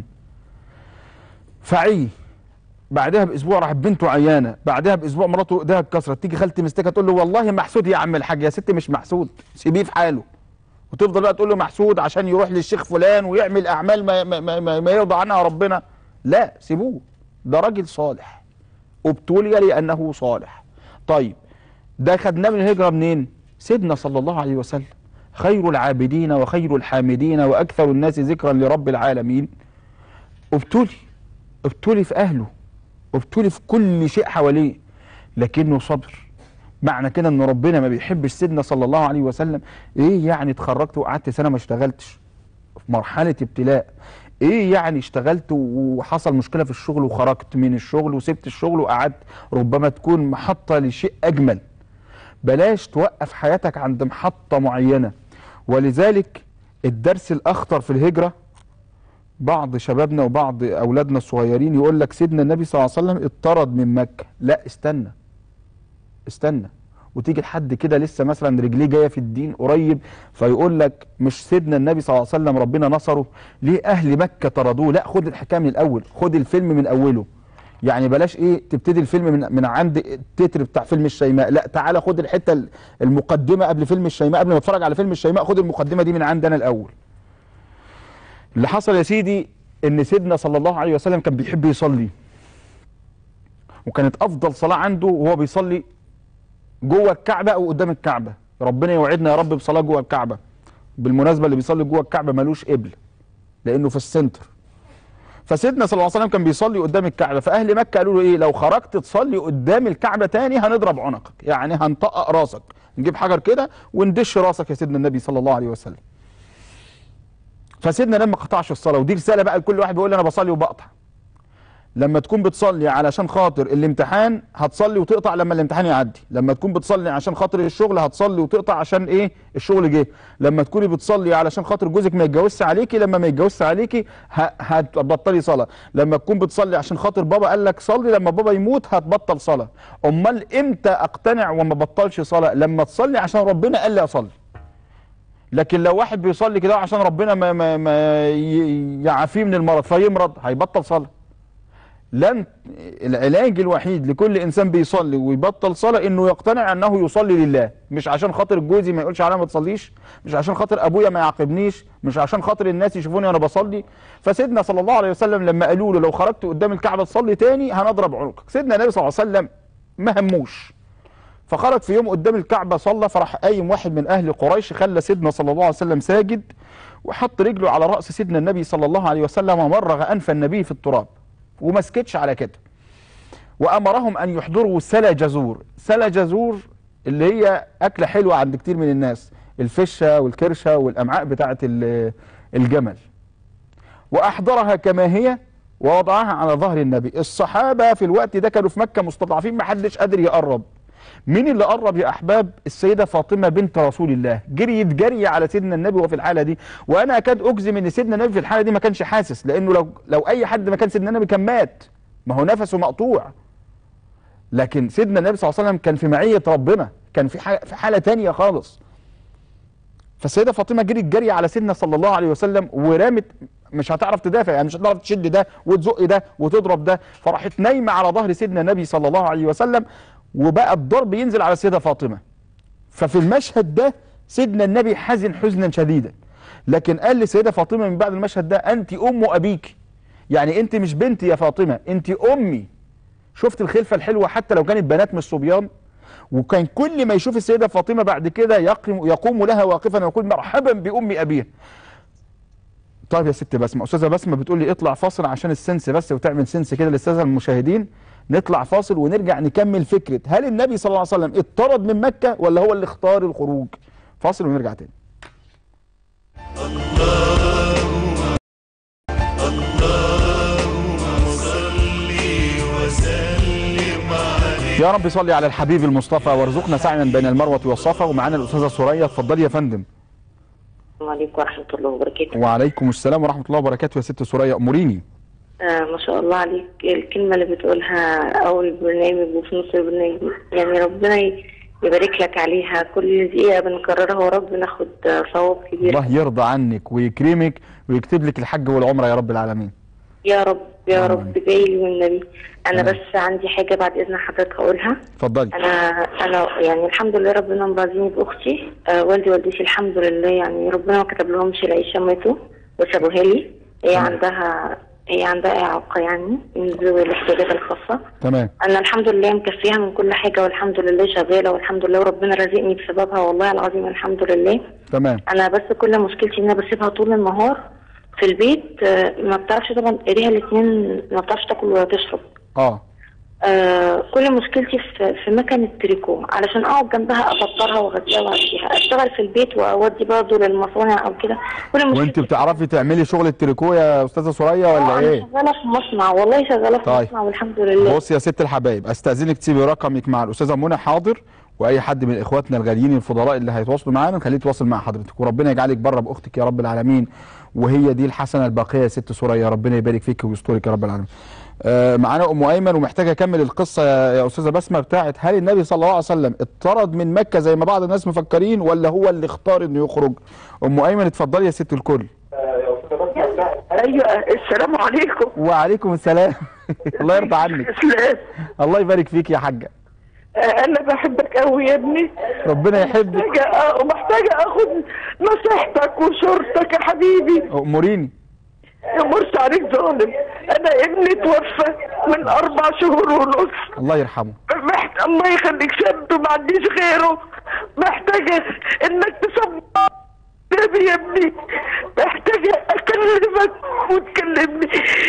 فعي بعدها باسبوع راحت بنته عيانه بعدها باسبوع مراته ايديها اتكسرت تيجي خالتي مستكه تقول له والله محسود يا عم الحاج يا ست مش محسود سيبيه في حاله وتفضل بقى تقول له محسود عشان يروح للشيخ فلان ويعمل اعمال ما, ما, ما, ما, ما يرضى عنها ربنا لا سيبوه ده راجل صالح ابتلي لانه صالح طيب ده خدناه من الهجره منين سيدنا صلى الله عليه وسلم خير العابدين وخير الحامدين واكثر الناس ذكرا لرب العالمين ابتلي ابتلي في اهله ابتلي في كل شيء حواليه لكنه صبر معنى كده ان ربنا ما بيحبش سيدنا صلى الله عليه وسلم ايه يعني اتخرجت وقعدت سنه ما اشتغلتش في مرحله ابتلاء ايه يعني اشتغلت وحصل مشكله في الشغل وخرجت من الشغل وسبت الشغل وقعدت ربما تكون محطه لشيء اجمل بلاش توقف حياتك عند محطه معينه ولذلك الدرس الاخطر في الهجره بعض شبابنا وبعض اولادنا الصغيرين يقول لك سيدنا النبي صلى الله عليه وسلم اطرد من مكه لا استنى استنى وتيجي لحد كده لسه مثلا رجليه جايه في الدين قريب فيقول لك مش سيدنا النبي صلى الله عليه وسلم ربنا نصره ليه اهل مكه طردوه لا خد الحكايه من الاول خد الفيلم من اوله يعني بلاش ايه تبتدي الفيلم من من عند التتر بتاع فيلم الشيماء لا تعالى خد الحته المقدمه قبل فيلم الشيماء قبل ما اتفرج على فيلم الشيماء خد المقدمه دي من عندي انا الاول اللي حصل يا سيدي ان سيدنا صلى الله عليه وسلم كان بيحب يصلي وكانت افضل صلاه عنده وهو بيصلي جوه الكعبه او قدام الكعبه ربنا يوعدنا يا رب بصلاه جوه الكعبه بالمناسبه اللي بيصلي جوه الكعبه ملوش قبل لانه في السنتر فسيدنا صلى الله عليه وسلم كان بيصلي قدام الكعبه فاهل مكه قالوا له ايه لو خرجت تصلي قدام الكعبه تاني هنضرب عنقك يعني هنطقق راسك نجيب حجر كده وندش راسك يا سيدنا النبي صلى الله عليه وسلم فسيدنا النبي ما قطعش الصلاه ودي رساله بقى لكل واحد بيقول انا بصلي وبقطع لما تكون بتصلي علشان خاطر الامتحان هتصلي وتقطع لما الامتحان يعدي لما تكون بتصلي عشان خاطر الشغل هتصلي وتقطع عشان ايه الشغل جه لما تكوني بتصلي علشان خاطر جوزك ما يتجوزش عليكي لما ما يتجوزش عليكي ه- هتبطلي صلاه لما تكون بتصلي عشان خاطر بابا قال لك صلي لما بابا يموت هتبطل صلاه امال امتى اقتنع وما بطلش صلاه لما تصلي عشان ربنا قال لي اصلي لكن لو واحد بيصلي كده عشان ربنا ما, ما, ما ي- يعافيه من المرض فيمرض هيبطل صلاه لن العلاج الوحيد لكل انسان بيصلي ويبطل صلاه انه يقتنع انه يصلي لله مش عشان خاطر جوزي ما يقولش عليا ما تصليش مش عشان خاطر ابويا ما يعاقبنيش مش عشان خاطر الناس يشوفوني وانا بصلي فسيدنا صلى الله عليه وسلم لما قالوا له لو خرجت قدام الكعبه تصلي تاني هنضرب عنقك سيدنا النبي صلى الله عليه وسلم ما هموش فخرج في يوم قدام الكعبه صلى فراح قايم واحد من اهل قريش خلى سيدنا صلى الله عليه وسلم ساجد وحط رجله على راس سيدنا النبي صلى الله عليه وسلم ومرغ انف النبي في التراب وما سكتش على كده وامرهم ان يحضروا سلا جزور سلا جزور اللي هي اكله حلوه عند كتير من الناس الفشه والكرشه والامعاء بتاعه ال- الجمل واحضرها كما هي ووضعها على ظهر النبي الصحابه في الوقت ده كانوا في مكه مستضعفين ما حدش قادر يقرب مين اللي قرب يا احباب السيده فاطمه بنت رسول الله جريت جري على سيدنا النبي وفي الحاله دي وانا اكاد اجزم ان سيدنا النبي في الحاله دي ما كانش حاسس لانه لو لو اي حد ما كان سيدنا النبي كان مات ما هو نفسه مقطوع لكن سيدنا النبي صلى الله عليه وسلم كان في معيه ربنا كان في حاله في حاله تانية خالص فالسيده فاطمه جريت جري على سيدنا صلى الله عليه وسلم ورامت مش هتعرف تدافع يعني مش هتعرف تشد ده وتزق ده وتضرب ده فراحت نايمه على ظهر سيدنا النبي صلى الله عليه وسلم وبقى الضرب ينزل على السيده فاطمه ففي المشهد ده سيدنا النبي حزن حزنا شديدا لكن قال لسيده فاطمه من بعد المشهد ده انت ام ابيك يعني انت مش بنتي يا فاطمه انت امي شفت الخلفه الحلوه حتى لو كانت بنات مش صبيان وكان كل ما يشوف السيده فاطمه بعد كده يقوم يقوم لها واقفا ويقول مرحبا بام ابيها طيب يا ست بسمه استاذه بسمه بتقول لي اطلع فاصل عشان السنس بس وتعمل سنس كده للساده المشاهدين نطلع فاصل ونرجع نكمل فكره هل النبي صلى الله عليه وسلم اطرد من مكه ولا هو اللي اختار الخروج فاصل ونرجع تاني صلي وسلم عليه يا رب صلي على الحبيب المصطفى وارزقنا سعيا بين المروه والصفا ومعانا الاستاذه سوريا اتفضلي يا فندم السلام عليكم ورحمة الله وبركاته وعليكم السلام ورحمه الله وبركاته يا ست سوريا اموريني آه ما شاء الله عليك الكلمة اللي بتقولها أول البرنامج وفي نص البرنامج يعني ربنا ي- يبارك لك عليها كل دقيقة بنكررها ورب بناخد آه، ثواب كبير الله يرضى عنك ويكرمك ويكتب لك الحج والعمره يا رب العالمين يا رب يا آمين. رب جاي والنبي أنا آمين. بس عندي حاجة بعد إذن حضرتك هقولها اتفضلي أنا أنا يعني الحمد لله ربنا مرضيني بأختي آه والدي ووالدتي الحمد لله يعني ربنا ما كتب لهمش العيشة ماتوا وسابوها لي هي تمام. عندها هي عندها إعاقة يعني من ذوي الاحتياجات الخاصة تمام انا الحمد لله مكفيها من كل حاجه والحمد لله شغاله والحمد لله وربنا رازقني بسببها والله العظيم الحمد لله تمام انا بس كل مشكلتي ان انا بسيبها طول النهار في البيت آه، ما بتعرفش طبعا ايديها الاثنين ما بتعرفش تاكل ولا تشرب اه آه كل مشكلتي في في مكان التريكو علشان اقعد جنبها ابطرها واغذيها واغذيها اشتغل في البيت واودي برضه للمصانع او كده كل مشكلتي وانت بتعرفي تعملي شغل التريكو يا استاذه سوريا آه، ولا انا ايه شغاله في مصنع والله شغاله في طيب. مصنع والحمد لله بص يا ست الحبايب استاذنك تسيبي رقمك مع الاستاذه منى حاضر واي حد من اخواتنا الغاليين الفضلاء اللي هيتواصلوا معانا نخليه يتواصل مع حضرتك وربنا يجعلك بره باختك يا رب العالمين وهي دي الحسنه الباقيه يا ست سوريا ربنا يبارك فيك ويسترك يا رب العالمين آه معانا ام ايمن ومحتاجه اكمل القصه يا يا استاذه بسمه بتاعت هل النبي صلى الله عليه وسلم اطرد من مكه زي ما بعض الناس مفكرين ولا هو اللي اختار انه يخرج ام ايمن اتفضلي يا ست الكل ايوه السلام عليكم وعليكم السلام الله يرضى عنك اسلام الله يبارك فيك يا حاجه انا بحبك قوي يا ابني ربنا يحبك محتاجه أ- ومحتاجه اخد نصيحتك وشورتك يا حبيبي اموريني مرسى عليك ظالم انا ابني توفى من اربع شهور ونص الله يرحمه محت... الله يخليك شاب ما عنديش غيره محتاجه انك تصبر نبي يا ابني محتاجه اكلمك وتكلمني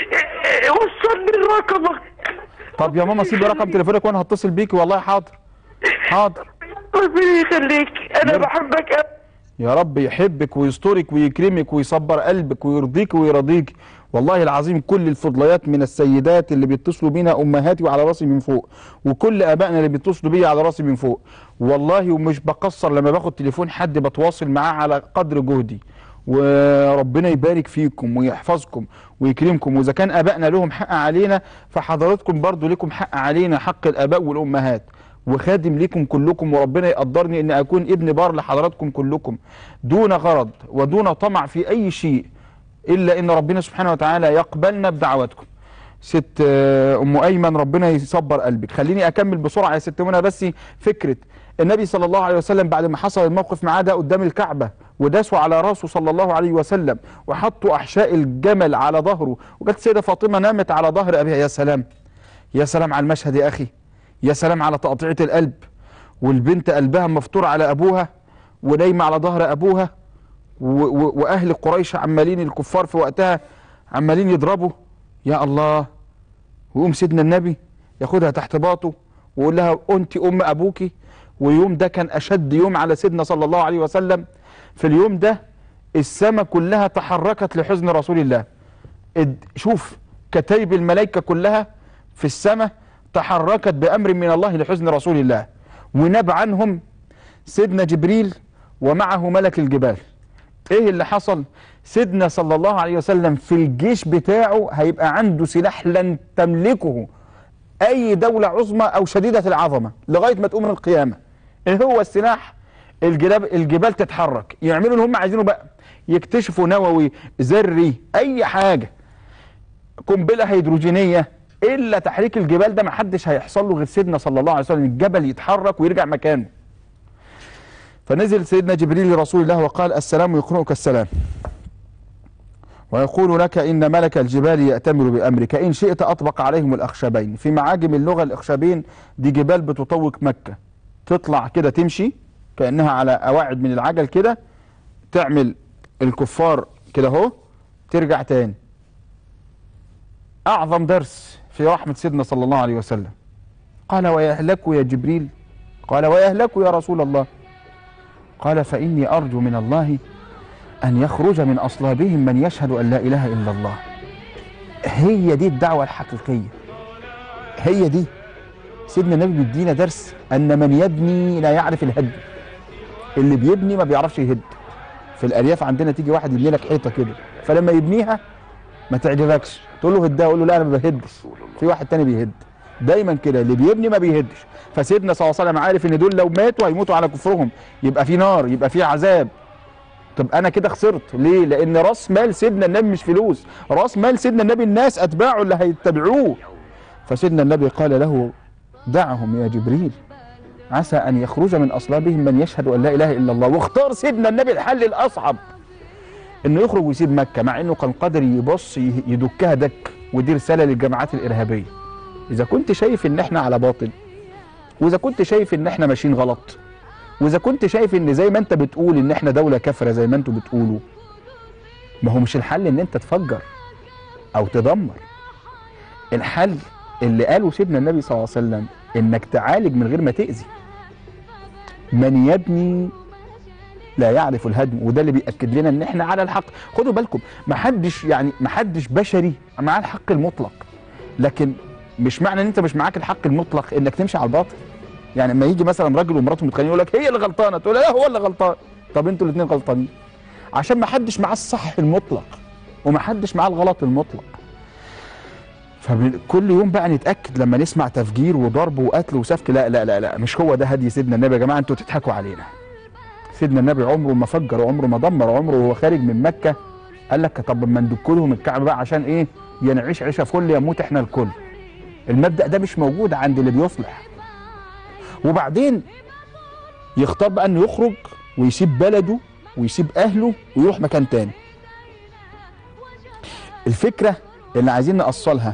وصلني لرقمك طب يا ماما سيبي رقم تليفونك وانا هتصل بيكي والله حاضر حاضر ربنا يخليك انا يرضى. بحبك أوي. يا رب يحبك ويسترك ويكرمك ويصبر قلبك ويرضيك ويرضيك والله العظيم كل الفضليات من السيدات اللي بيتصلوا بينا امهاتي وعلى راسي من فوق وكل ابائنا اللي بيتصلوا بيا على راسي من فوق والله ومش بقصر لما باخد تليفون حد بتواصل معاه على قدر جهدي وربنا يبارك فيكم ويحفظكم ويكرمكم واذا كان ابائنا لهم حق علينا فحضراتكم برضو لكم حق علينا حق الاباء والامهات وخادم لكم كلكم وربنا يقدرني ان اكون ابن بار لحضراتكم كلكم دون غرض ودون طمع في اي شيء الا ان ربنا سبحانه وتعالى يقبلنا بدعواتكم ست آه، ام ايمن ربنا يصبر قلبك خليني اكمل بسرعه يا ست منى بس فكره النبي صلى الله عليه وسلم بعد ما حصل الموقف معاه ده قدام الكعبه وداسوا على راسه صلى الله عليه وسلم وحطوا احشاء الجمل على ظهره وجت السيده فاطمه نامت على ظهر ابيها يا سلام يا سلام على المشهد يا اخي يا سلام على تقطيعه القلب والبنت قلبها مفتور على ابوها ونايمه على ظهر ابوها و- و- واهل قريش عمالين الكفار في وقتها عمالين يضربوا يا الله ويقوم سيدنا النبي ياخدها تحت باطه ويقول لها انت ام ابوكي واليوم ده كان اشد يوم على سيدنا صلى الله عليه وسلم في اليوم ده السماء كلها تحركت لحزن رسول الله اد- شوف كتيب الملائكه كلها في السماء تحركت بامر من الله لحزن رسول الله وناب عنهم سيدنا جبريل ومعه ملك الجبال ايه اللي حصل سيدنا صلى الله عليه وسلم في الجيش بتاعه هيبقى عنده سلاح لن تملكه اي دولة عظمى او شديدة العظمة لغاية ما تقوم القيامة ايه هو السلاح الجبال, الجبال تتحرك يعملوا اللي هم عايزينه بقى يكتشفوا نووي ذري اي حاجة قنبلة هيدروجينية الا تحريك الجبال ده محدش هيحصل له غير سيدنا صلى الله عليه وسلم الجبل يتحرك ويرجع مكانه فنزل سيدنا جبريل لرسول الله وقال السلام يقرئك السلام ويقول لك إن ملك الجبال يأتمر بأمرك إن شئت أطبق عليهم الأخشبين في معاجم اللغة الأخشبين دي جبال بتطوق مكة تطلع كده تمشي كأنها على أواعد من العجل كده تعمل الكفار كده اهو ترجع تاني أعظم درس في رحمة سيدنا صلى الله عليه وسلم قال ويهلكوا يا جبريل قال ويهلكوا يا رسول الله قال فإني أرجو من الله أن يخرج من أصلابهم من يشهد أن لا إله إلا الله هي دي الدعوة الحقيقية هي دي سيدنا النبي بيدينا درس أن من يبني لا يعرف الهد اللي بيبني ما بيعرفش يهد في الأرياف عندنا تيجي واحد يبني لك حيطة كده فلما يبنيها ما تعجبكش تقول له هدها يقول له لا أنا ما بهدش في واحد تاني بيهد دايما كده اللي بيبني ما بيهدش فسيدنا صلى الله عليه وسلم عارف ان دول لو ماتوا هيموتوا على كفرهم يبقى في نار يبقى في عذاب طب انا كده خسرت ليه لان راس مال سيدنا النبي مش فلوس راس مال سيدنا النبي الناس اتباعه اللي هيتبعوه فسيدنا النبي قال له دعهم يا جبريل عسى ان يخرج من اصلابهم من يشهد ان لا اله الا الله واختار سيدنا النبي الحل الاصعب انه يخرج ويسيب مكه مع انه كان قادر يبص يدكها دك ودي رساله للجماعات الارهابيه اذا كنت شايف ان احنا على باطل واذا كنت شايف ان احنا ماشيين غلط واذا كنت شايف ان زي ما انت بتقول ان احنا دوله كافره زي ما انتوا بتقولوا ما هو مش الحل ان انت تفجر او تدمر الحل اللي قاله سيدنا النبي صلى الله عليه وسلم انك تعالج من غير ما تاذي من يبني لا يعرف الهدم وده اللي بياكد لنا ان احنا على الحق خدوا بالكم محدش يعني محدش بشري معاه الحق المطلق لكن مش معنى ان انت مش معاك الحق المطلق انك تمشي على الباطل يعني لما يجي مثلا راجل ومراته متخانقين يقول لك هي اللي غلطانه تقول لا هو اللي غلطان طب انتوا الاثنين غلطانين عشان ما حدش معاه الصح المطلق وما حدش معاه الغلط المطلق فكل يوم بقى نتاكد لما نسمع تفجير وضرب وقتل وسفك لا لا لا لا مش هو ده هدي سيدنا النبي يا جماعه انتوا تضحكوا علينا سيدنا النبي عمره ما فجر وعمره ما دمر وعمره وهو خارج من مكه قال لك طب ما ندك لهم الكعبه بقى عشان ايه يا نعيش عيشه فل يموت احنا الكل المبدا ده مش موجود عند اللي بيصلح وبعدين يختار بقى انه يخرج ويسيب بلده ويسيب اهله ويروح مكان تاني الفكره اللي عايزين نأصلها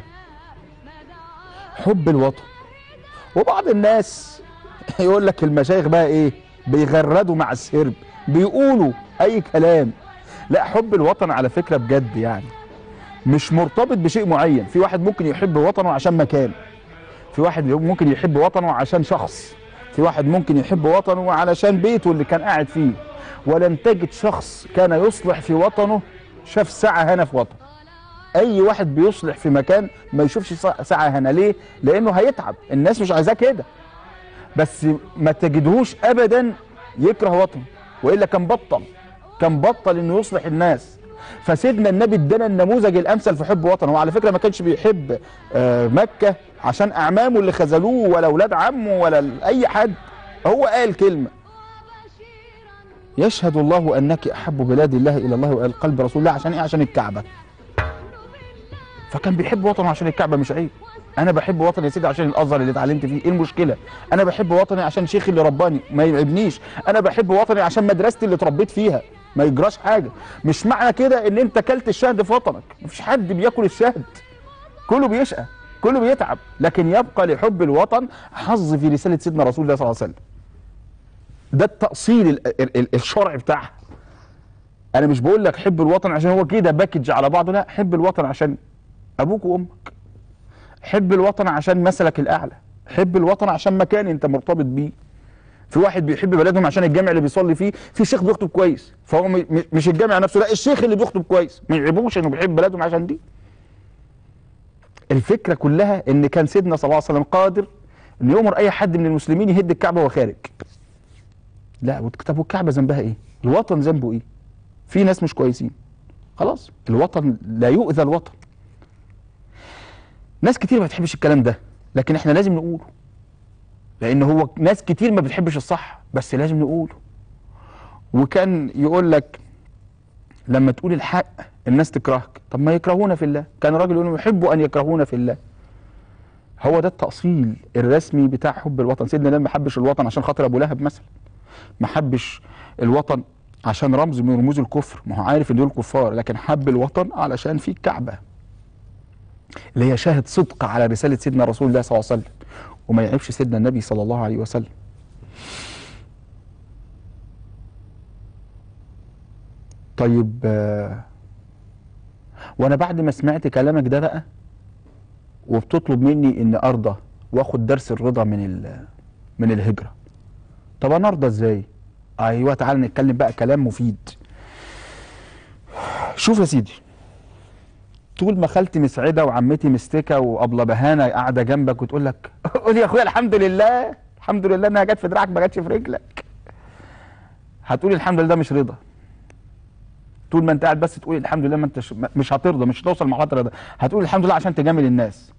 حب الوطن وبعض الناس يقول لك المشايخ بقى ايه بيغردوا مع السرب بيقولوا اي كلام لا حب الوطن على فكره بجد يعني مش مرتبط بشيء معين في واحد ممكن يحب وطنه عشان مكان في واحد ممكن يحب وطنه عشان شخص في واحد ممكن يحب وطنه علشان بيته اللي كان قاعد فيه ولن تجد شخص كان يصلح في وطنه شاف ساعة هنا في وطنه اي واحد بيصلح في مكان ما يشوفش ساعة هنا ليه لانه هيتعب الناس مش عايزاه كده بس ما تجدهوش ابدا يكره وطنه والا كان بطل كان بطل انه يصلح الناس فسيدنا النبي ادانا النموذج الامثل في حب وطنه وعلى فكره ما كانش بيحب آه مكه عشان اعمامه اللي خذلوه ولا اولاد عمه ولا اي حد هو قال كلمه يشهد الله انك احب بلاد الله الى الله والى قلب رسول الله عشان ايه عشان الكعبه فكان بيحب وطنه عشان الكعبه مش عيب انا بحب وطني يا سيدي عشان الازهر اللي اتعلمت فيه ايه المشكله انا بحب وطني عشان شيخي اللي رباني ما يعيبنيش انا بحب وطني عشان مدرستي اللي اتربيت فيها ما يجراش حاجه مش معنى كده ان انت كلت الشهد في وطنك مفيش حد بياكل الشهد كله بيشقى كله بيتعب لكن يبقى لحب الوطن حظ في رساله سيدنا رسول الله صلى الله عليه وسلم ده التأصيل ال- ال- ال- الشرعي بتاعها انا مش بقول لك حب الوطن عشان هو كده باكج على بعضه لا حب الوطن عشان ابوك وامك حب الوطن عشان مثلك الاعلى حب الوطن عشان مكان انت مرتبط بيه في واحد بيحب بلدهم عشان الجامع اللي بيصلي فيه في شيخ بيخطب كويس فهو م- م- مش الجامع نفسه لا الشيخ اللي بيخطب كويس ما يعيبوش انه بيحب بلدهم عشان دي الفكره كلها ان كان سيدنا صلى الله عليه وسلم قادر ان يؤمر اي حد من المسلمين يهد الكعبه وهو خارج لا طب والكعبه ذنبها ايه الوطن ذنبه ايه في ناس مش كويسين خلاص الوطن لا يؤذى الوطن ناس كتير ما بتحبش الكلام ده لكن احنا لازم نقوله لان هو ناس كتير ما بتحبش الصح بس لازم نقوله وكان يقول لك لما تقول الحق الناس تكرهك طب ما يكرهونا في الله كان راجل يقول يحبوا ان يكرهونا في الله هو ده التأصيل الرسمي بتاع حب الوطن سيدنا النبي ما حبش الوطن عشان خاطر ابو لهب مثلا ما حبش الوطن عشان رمز من رموز الكفر ما هو عارف ان دول كفار لكن حب الوطن علشان في الكعبه اللي هي شاهد صدق على رساله سيدنا رسول الله صلى الله عليه وسلم وما يعيبش سيدنا النبي صلى الله عليه وسلم طيب آه، وانا بعد ما سمعت كلامك ده بقى وبتطلب مني ان ارضى واخد درس الرضا من ال- من الهجره طب انا ارضى ازاي ايوه تعال نتكلم بقى كلام مفيد شوف يا سيدي طول ما خالتي مسعده وعمتي مستكه وابله بهانه قاعده جنبك وتقول لك قول يا اخويا الحمد لله الحمد لله انها جت في دراعك ما جاتش في رجلك هتقولي الحمد لله ده مش رضا طول ما انت قاعد بس تقول الحمد لله ما انتش مش هترضى مش هتوصل لمرحله الرضا هتقول الحمد لله عشان تجامل الناس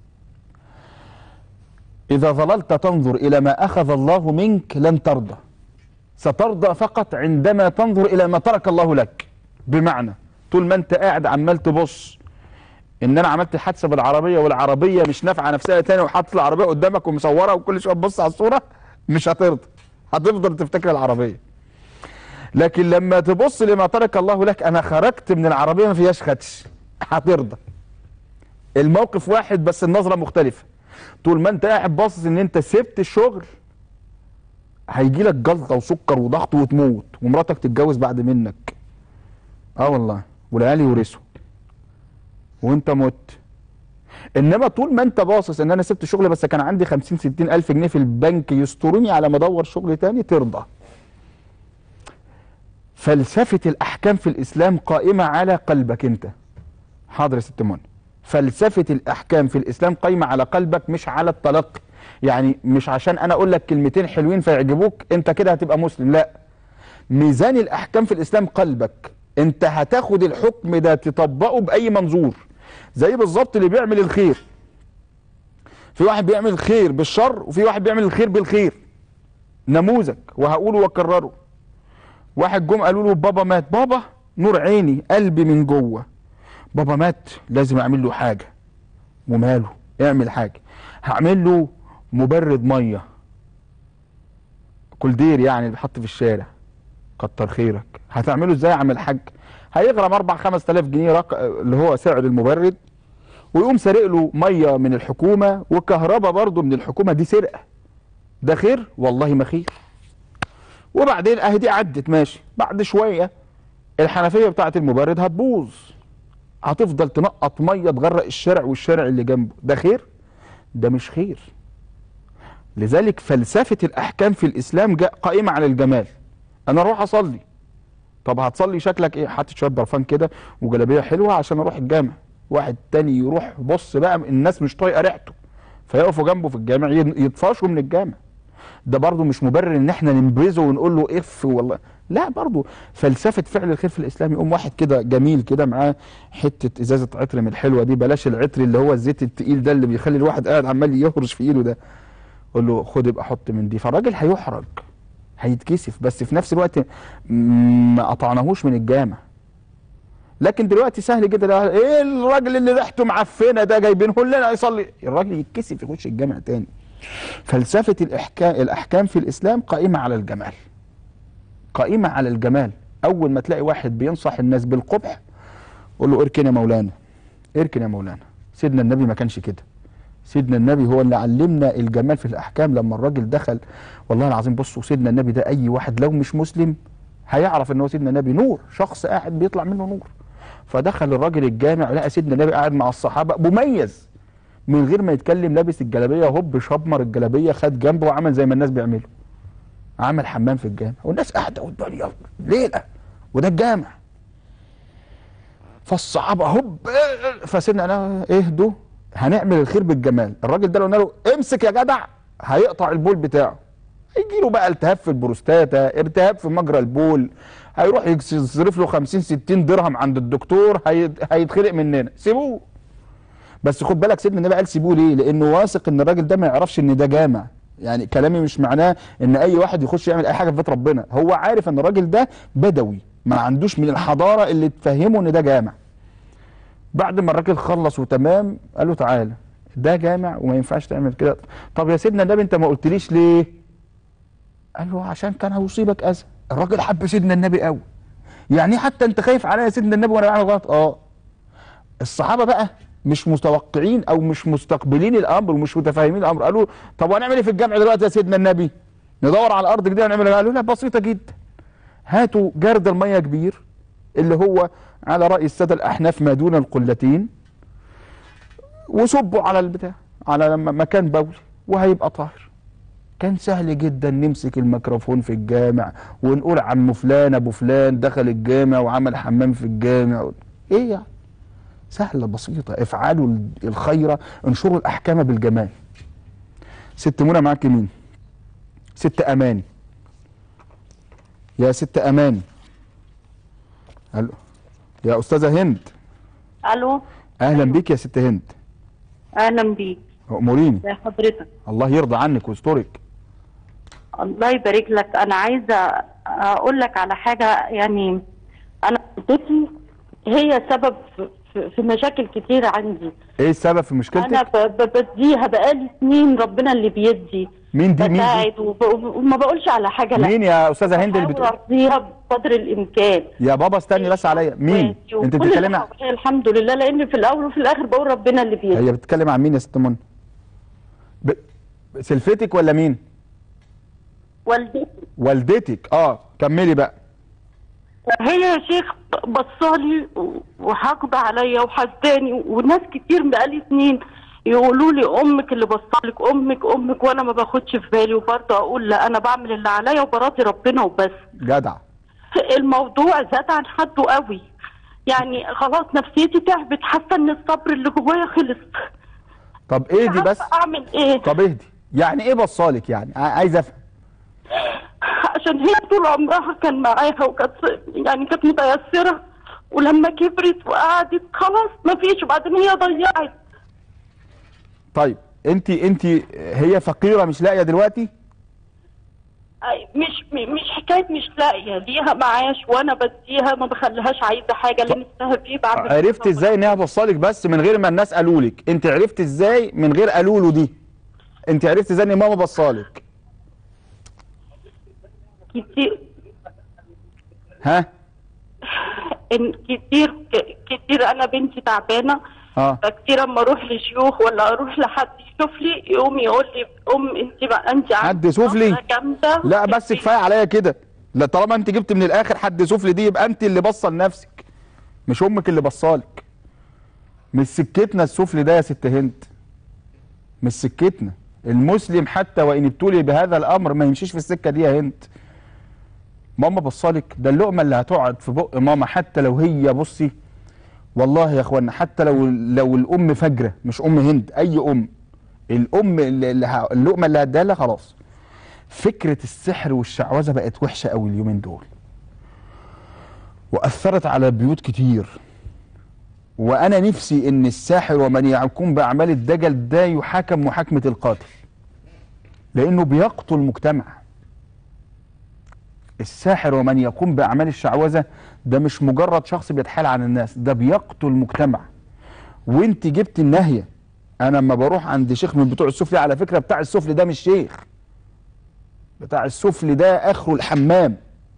اذا ظللت تنظر الى ما اخذ الله منك لن ترضى سترضى فقط عندما تنظر الى ما ترك الله لك بمعنى طول ما انت قاعد عمال تبص ان انا عملت حادثه بالعربيه والعربيه مش نافعه نفسها تاني وحاطط العربيه قدامك ومصورها وكل شويه تبص على الصوره مش هترضى هتفضل تفتكر العربيه لكن لما تبص لما ترك الله لك انا خرجت من العربيه ما فيهاش خدش هترضى الموقف واحد بس النظره مختلفه طول ما انت قاعد باصص ان انت سبت الشغل هيجي لك جلطه وسكر وضغط وتموت ومراتك تتجوز بعد منك اه والله والعيال يورثوا وانت مت انما طول ما انت باصص ان انا سبت شغل بس كان عندي 50 60 الف جنيه في البنك يستروني على ما ادور شغل تاني ترضى فلسفه الاحكام في الاسلام قائمه على قلبك انت حاضر يا ست منى فلسفه الاحكام في الاسلام قايمه على قلبك مش على التلقي يعني مش عشان انا اقول لك كلمتين حلوين فيعجبوك انت كده هتبقى مسلم لا ميزان الاحكام في الاسلام قلبك انت هتاخد الحكم ده تطبقه باي منظور زي بالظبط اللي بيعمل الخير في واحد بيعمل الخير بالشر وفي واحد بيعمل الخير بالخير نموذج وهقوله واكرره واحد جم قالوا له بابا مات بابا نور عيني قلبي من جوه بابا مات لازم اعمل له حاجه وماله اعمل حاجه هعمل له مبرد ميه كولدير يعني اللي بيحط في الشارع كتر خيرك هتعمله ازاي يا عم الحاج هيغرم 4 5000 جنيه رق... اللي هو سعر المبرد ويقوم سارق له ميه من الحكومه وكهرباء برضه من الحكومه دي سرقه ده خير والله ما خير وبعدين اهي دي عدت ماشي بعد شويه الحنفيه بتاعه المبرد هتبوظ هتفضل تنقط ميه تغرق الشارع والشارع اللي جنبه ده خير ده مش خير لذلك فلسفه الاحكام في الاسلام جاء قائمه على الجمال انا اروح اصلي طب هتصلي شكلك ايه حاطط شويه برفان كده وجلابيه حلوه عشان اروح الجامع واحد تاني يروح بص بقى الناس مش طايقه ريحته فيقفوا جنبه في الجامع ين- يطفشوا من الجامع ده برضه مش مبرر ان احنا ننبذه ونقول له اف والله لا برضه فلسفه فعل الخير في الاسلام يقوم واحد كده جميل كده معاه حته ازازه عطر من الحلوه دي بلاش العطر اللي هو الزيت التقيل ده اللي بيخلي الواحد قاعد عمال يهرش في ايده ده قول له خد ابقى حط من دي فالراجل هيحرج هيتكسف بس في نفس الوقت م- ما قطعناهوش من الجامع لكن دلوقتي سهل جدا ده ايه الراجل اللي ريحته معفنه ده جايبينه لنا يصلي الراجل يتكسف يخش الجامع تاني فلسفه الاحكام الاحكام في الاسلام قائمه على الجمال قائمه على الجمال اول ما تلاقي واحد بينصح الناس بالقبح قول له اركن يا مولانا اركن يا مولانا سيدنا النبي ما كانش كده سيدنا النبي هو اللي علمنا الجمال في الاحكام لما الراجل دخل والله العظيم بصوا سيدنا النبي ده اي واحد لو مش مسلم هيعرف ان هو سيدنا النبي نور شخص قاعد بيطلع منه نور فدخل الراجل الجامع لقى سيدنا النبي قاعد مع الصحابه مميز من غير ما يتكلم لابس الجلابيه هوب شمر الجلابيه خد جنبه وعمل زي ما الناس بيعملوا عمل حمام في الجامع والناس قاعده والدنيا ليله وده الجامع فالصحابه هوب فسيدنا انا اهدوا هنعمل الخير بالجمال الراجل ده لو قلنا له امسك يا جدع هيقطع البول بتاعه هيجي له بقى التهاب في البروستاتا ارتهاب في مجرى البول هيروح يصرف له 50 60 درهم عند الدكتور هي- هيتخرق مننا سيبوه بس خد بالك سيدنا النبي قال سيبوه ليه لانه واثق ان الراجل ده ما يعرفش ان ده جامع يعني كلامي مش معناه ان اي واحد يخش يعمل اي حاجه في بيت ربنا هو عارف ان الراجل ده بدوي ما عندوش من الحضاره اللي تفهمه ان ده جامع بعد ما الراجل خلص وتمام قال له تعالى ده جامع وما ينفعش تعمل كده طب يا سيدنا النبي انت ما قلتليش ليه قال له عشان كان هيصيبك اذى الراجل حب سيدنا النبي قوي يعني حتى انت خايف عليا يا سيدنا النبي وانا بعمل غلط اه الصحابه بقى مش متوقعين او مش مستقبلين الامر ومش متفاهمين الامر قالوا طب وهنعمل ايه في الجامع دلوقتي يا سيدنا النبي ندور على الارض جديده ونعمل ايه قالوا لا بسيطه جدا هاتوا جرد الميه كبير اللي هو على راي الساده الاحناف ما دون القلتين وصبوا على البتاع على لما- مكان بول وهيبقى طاهر كان سهل جدا نمسك الميكروفون في الجامع ونقول عم فلان ابو فلان دخل الجامع وعمل حمام في الجامع ايه يعني سهله بسيطه افعلوا ال- الخير انشروا الاحكام بالجمال ست منى معاك مين ست اماني يا ست اماني الو يا استاذه هند الو اهلا بيك يا ست هند اهلا بيك اموريني يا حضرتك الله يرضى عنك ويسترك الله يبارك لك انا عايزه اقول لك على حاجه يعني انا والدتي هي سبب في- في في مشاكل كتير عندي ايه السبب في انا مشكلتك ب- ب- بديها بقالي سنين ربنا اللي بيدي مين دي مين دي بساعد وب- وما بقولش على حاجه لا مين يا استاذه هند اللي بحاول بتقول ارضيها بقدر الامكان يا بابا استني بس عليا مين وإخواتي انت وكل بتتكلمي اللي عن- حواليا الحمد لله لان في الاول وفي الاخر بقول ربنا اللي بيدي هي بتتكلم عن مين يا ست منى ب... سلفتك ولا مين والدتي والدتك اه كملي بقى هي يا شيخ بصالي وحاقده عليا وحسداني وناس كتير بقالي سنين يقولوا لي امك اللي بصالك امك امك وانا ما باخدش في بالي وبرضه اقول لا انا بعمل اللي عليا وبراضي ربنا وبس جدع الموضوع زاد عن حده قوي يعني خلاص نفسيتي تعبت حاسه ان الصبر اللي جوايا خلص طب اهدي مش بس عارفة اعمل ايه طب اهدي يعني ايه بصالك يعني ع- عايز افهم عشان هي طول عمرها كان معاها وكانت يعني كانت متيسرة ولما كبرت وقعدت خلاص ما فيش وبعدين هي ضيعت طيب انت انت هي فقيره مش لاقيه دلوقتي أي مش م- مش حكاية مش لاقية ليها معاش وانا بديها ما بخليهاش عايزة حاجة اللي نفسها فيه بعمل عرفت ازاي ان هي بصالك بس من غير ما الناس قالوا لك انت عرفت ازاي من غير قالوا له دي انت عرفت ازاي ان ماما بصالك كتير ها إن كتير ك- كتير انا بنتي تعبانة اه فكتير اما اروح لشيوخ ولا اروح لحد يشوف لي يقوم يقول لي ام انت ما انت حد يشوف لي؟ نظرة جامدة لا بس كفايه عليا كده لا طالما انت جبت من الاخر حد سفلي دي يبقى انت اللي بصل نفسك مش امك اللي بصالك مش سكتنا السفلي ده يا ست هند مش سكتنا المسلم حتى وان ابتلي بهذا الامر ما يمشيش في السكه دي يا هند ماما بصالك ده اللقمه اللي هتقعد في بق ماما حتى لو هي بصي والله يا اخوانا حتى لو لو الام فجره مش ام هند اي ام الام اللي اللي ه- اللقمه اللي هديها لها خلاص فكره السحر والشعوذه بقت وحشه قوي اليومين دول واثرت على بيوت كتير وانا نفسي ان الساحر ومن يقوم باعمال الدجل ده يحاكم محاكمه القاتل لانه بيقتل مجتمع الساحر ومن يقوم باعمال الشعوذه ده مش مجرد شخص بيتحايل على الناس ده بيقتل مجتمع وانت جبت الناهيه انا لما بروح عند شيخ من بتوع السفلي على فكره بتاع السفلي ده مش شيخ بتاع السفلي ده اخره الحمام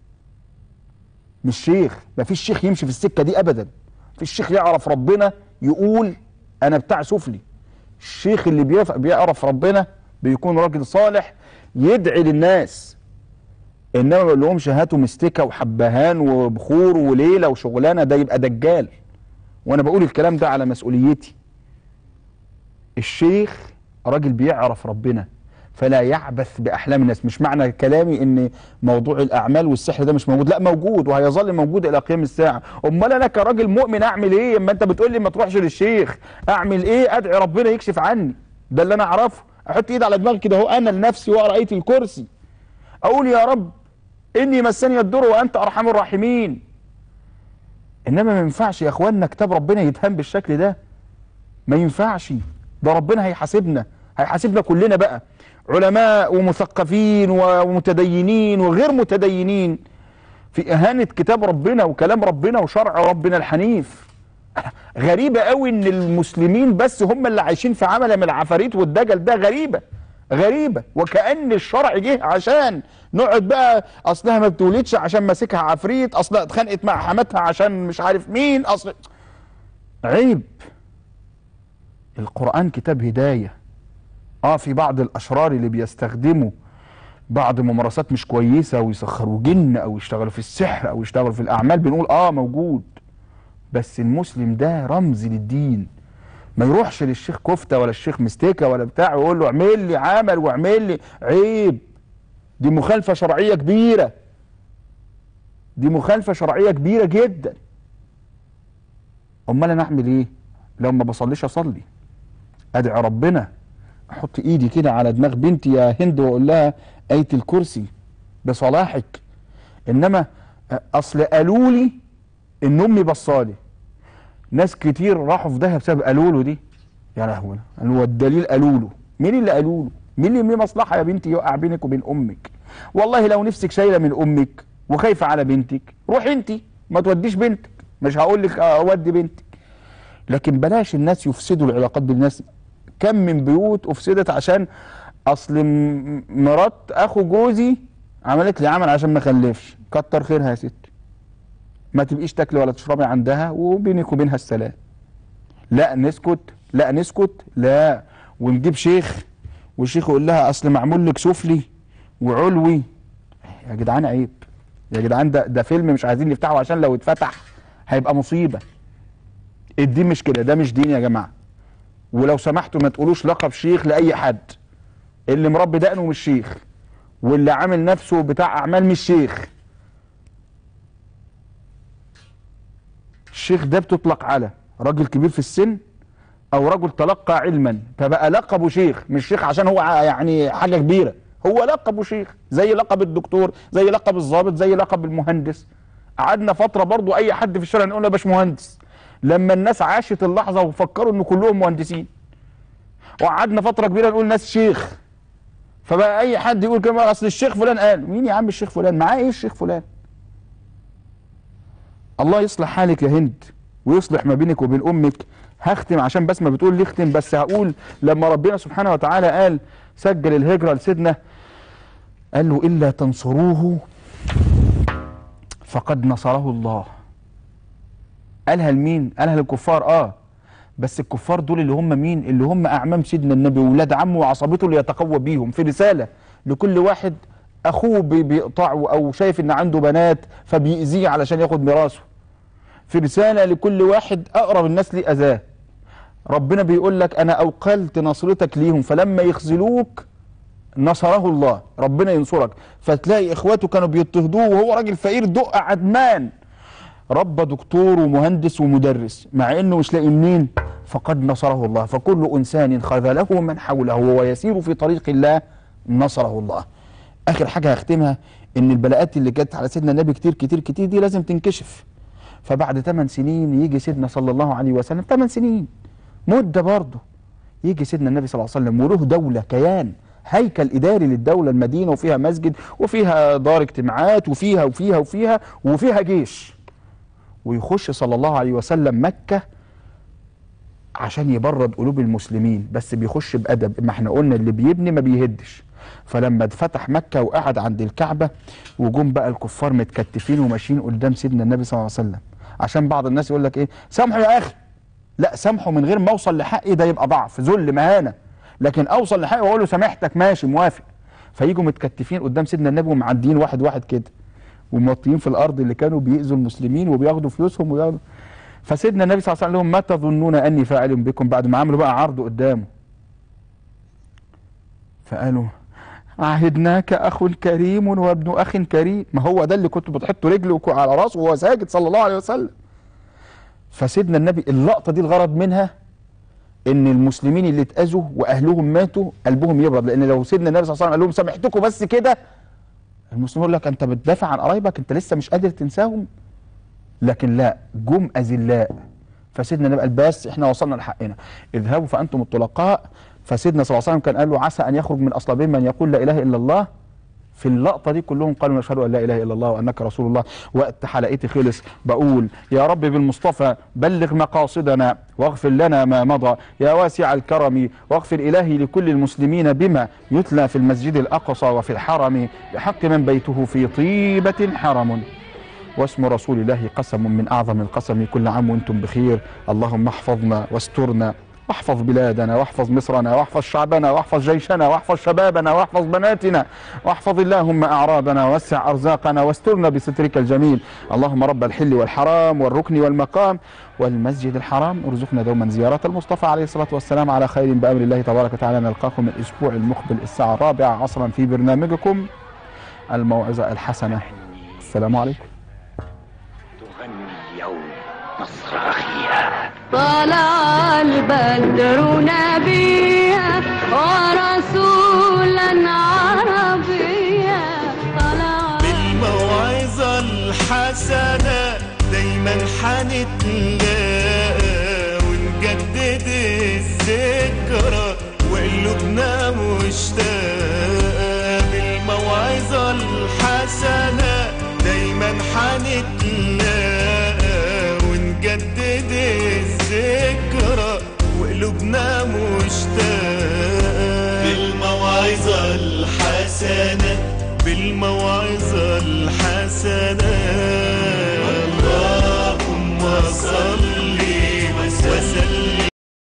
مش شيخ مفيش شيخ يمشي في السكه دي ابدا مفيش شيخ يعرف ربنا يقول انا بتاع سفلي الشيخ اللي بيف- بيعرف ربنا بيكون راجل صالح يدعي للناس انما ما يقول لهمش هاتوا مستكه وحبهان وبخور وليله وشغلانه ده يبقى دجال وانا بقول الكلام ده على مسؤوليتي الشيخ راجل بيعرف ربنا فلا يعبث باحلام الناس مش معنى كلامي ان موضوع الاعمال والسحر ده مش موجود لا موجود وهيظل موجود الى قيام الساعه امال انا كراجل مؤمن اعمل ايه اما انت بتقول لي ما تروحش للشيخ اعمل ايه ادعي ربنا يكشف عني ده اللي انا اعرفه احط ايدي على دماغي كده اهو انا لنفسي واقرا ايه الكرسي اقول يا رب اني مسني الضر وانت ارحم الراحمين انما ما ينفعش يا اخوانا كتاب ربنا يتهم بالشكل ده ما ينفعش ده ربنا هيحاسبنا هيحاسبنا كلنا بقى علماء ومثقفين ومتدينين وغير متدينين في اهانه كتاب ربنا وكلام ربنا وشرع ربنا الحنيف غريبه قوي ان المسلمين بس هم اللي عايشين في عمل من العفاريت والدجل ده غريبه غريبه وكأن الشرع جه عشان نقعد بقى اصلها ما بتولدش عشان ماسكها عفريت اصلها اتخانقت مع حماتها عشان مش عارف مين اصل عيب القرآن كتاب هداية اه في بعض الاشرار اللي بيستخدموا بعض ممارسات مش كويسة ويسخروا جن او يشتغلوا في السحر او يشتغلوا في الاعمال بنقول اه موجود بس المسلم ده رمز للدين ما يروحش للشيخ كفتة ولا الشيخ مستيكة ولا بتاع ويقول له اعمل لي عمل واعمل لي عيب دي مخالفة شرعية كبيرة دي مخالفة شرعية كبيرة جدا امال انا اعمل ايه لو ما بصليش اصلي ادعي ربنا احط ايدي كده على دماغ بنتي يا هند واقول لها ايه الكرسي بصلاحك انما اصل قالوا لي ان امي بصالي ناس كتير راحوا في داهيه بسبب قالوا له دي يا لهوي هو الدليل قالوا له مين اللي قالوا له مين اللي ليه مصلحه يا بنتي يوقع بينك وبين امك والله لو نفسك شايله من امك وخايفه على بنتك روحي انت ما توديش بنتك مش هقول لك اودي بنتك لكن بلاش الناس يفسدوا العلاقات بالناس كم من بيوت افسدت عشان اصل م- مرات اخو جوزي عملت لي عمل عشان ما اخلفش كتر خيرها يا ستي ما تبقيش تاكلي ولا تشربي عندها وبينك وبينها السلام لا نسكت لا نسكت لا ونجيب شيخ والشيخ يقول لها اصل معمول لك سفلي وعلوي يا جدعان عيب يا جدعان ده ده فيلم مش عايزين نفتحه عشان لو اتفتح هيبقى مصيبه الدين مش كده ده مش دين يا جماعه ولو سمحتوا ما تقولوش لقب شيخ لاي حد اللي مربي دقنه مش شيخ واللي عامل نفسه بتاع اعمال مش شيخ الشيخ ده بتطلق على راجل كبير في السن او رجل تلقى علما فبقى لقبه شيخ مش شيخ عشان هو ع- يعني حاجه كبيره هو لقبه شيخ زي لقب الدكتور زي لقب الضابط زي لقب المهندس قعدنا فتره برضو اي حد في الشارع نقول له يا باشمهندس لما الناس عاشت اللحظه وفكروا ان كلهم مهندسين وقعدنا فتره كبيره نقول ناس شيخ فبقى اي حد يقول كلمه اصل الشيخ فلان قال مين يا عم الشيخ فلان معاه ايه الشيخ فلان الله يصلح حالك يا هند ويصلح ما بينك وبين امك هختم عشان بس ما بتقول لي اختم بس هقول لما ربنا سبحانه وتعالى قال سجل الهجره لسيدنا قال له الا تنصروه فقد نصره الله قالها لمين قالها للكفار اه بس الكفار دول اللي هم مين اللي هم اعمام سيدنا النبي وولاد عمه وعصبته اللي يتقوى بيهم في رساله لكل واحد اخوه بي- بيقطعه او شايف ان عنده بنات فبيأذيه علشان ياخد ميراثه في رساله لكل واحد اقرب الناس ليه اذاه ربنا بيقول لك انا اوقلت نصرتك ليهم فلما يخذلوك نصره الله ربنا ينصرك فتلاقي اخواته كانوا بيضطهدوه وهو راجل فقير دق عدمان ربى دكتور ومهندس ومدرس مع انه مش لاقي منين فقد نصره الله فكل انسان خذله من حوله وهو يسير في طريق الله نصره الله اخر حاجه هختمها ان البلاءات اللي جت على سيدنا النبي كتير كتير كتير دي لازم تنكشف فبعد 8 سنين يجي سيدنا صلى الله عليه وسلم 8 سنين مده برضه يجي سيدنا النبي صلى الله عليه وسلم وله دوله كيان هيكل اداري للدوله المدينه وفيها مسجد وفيها دار اجتماعات وفيها وفيها وفيها وفيها جيش ويخش صلى الله عليه وسلم مكه عشان يبرد قلوب المسلمين بس بيخش بادب ما احنا قلنا اللي بيبني ما بيهدش فلما اتفتح مكه وقعد عند الكعبه وجم بقى الكفار متكتفين وماشيين قدام سيدنا النبي صلى الله عليه وسلم عشان بعض الناس يقول لك ايه سامحوا يا اخي لا سامحه من غير ما اوصل لحقي ده يبقى ضعف ذل مهانه لكن اوصل لحقي واقول له سامحتك ماشي موافق فيجوا متكتفين قدام سيدنا النبي ومعديين واحد واحد كده وموطيين في الارض اللي كانوا بيأذوا المسلمين وبياخدوا فلوسهم وياخدوا فسيدنا النبي صلى الله عليه وسلم قال لهم ما تظنون اني فاعل بكم بعد ما عملوا بقى عرض قدامه فقالوا عهدناك اخ كريم وابن اخ كريم ما هو ده اللي كنت بتحط رجله على راسه وهو ساجد صلى الله عليه وسلم فسيدنا النبي اللقطه دي الغرض منها ان المسلمين اللي اتاذوا واهلهم ماتوا قلبهم يبرد لان لو سيدنا النبي صلى الله عليه وسلم قال لهم سامحتكم بس كده المسلمين يقول لك انت بتدافع عن قرايبك انت لسه مش قادر تنساهم لكن لا جم اذلاء فسيدنا النبي قال بس احنا وصلنا لحقنا اذهبوا فانتم الطلقاء فسيدنا صلى الله عليه وسلم كان قال له عسى ان يخرج من اصلابهم من يقول لا اله الا الله في اللقطه دي كلهم قالوا نشهد ان لا اله الا الله وانك رسول الله وقت حلقتي خلص بقول يا رب بالمصطفى بلغ مقاصدنا واغفر لنا ما مضى يا واسع الكرم واغفر الهي لكل المسلمين بما يتلى في المسجد الاقصى وفي الحرم بحق من بيته في طيبه حرم واسم رسول الله قسم من اعظم القسم كل عام وانتم بخير اللهم احفظنا واسترنا واحفظ بلادنا واحفظ مصرنا واحفظ شعبنا واحفظ جيشنا واحفظ شبابنا واحفظ بناتنا واحفظ اللهم اعرابنا ووسع ارزاقنا واسترنا بسترك الجميل اللهم رب الحل والحرام والركن والمقام والمسجد الحرام ارزقنا دوما زيارة المصطفى عليه الصلاة والسلام على خير بأمر الله تبارك وتعالى نلقاكم الأسبوع المقبل الساعة الرابعة عصرا في برنامجكم الموعظة الحسنة السلام عليكم تغني اليوم نصر أخيها طلع البدر نبيا ورسولا عربيا طلع بالموعظة الحسنة دايما حنتلاقى ونجدد الذكرى وقلوبنا مشتاقة بالموعظة الحسنة دايما حنتلاقى ونجدد الذكرى وقلوبنا مشتاقة بالموعظة الحسنة بالموعظة الحسنة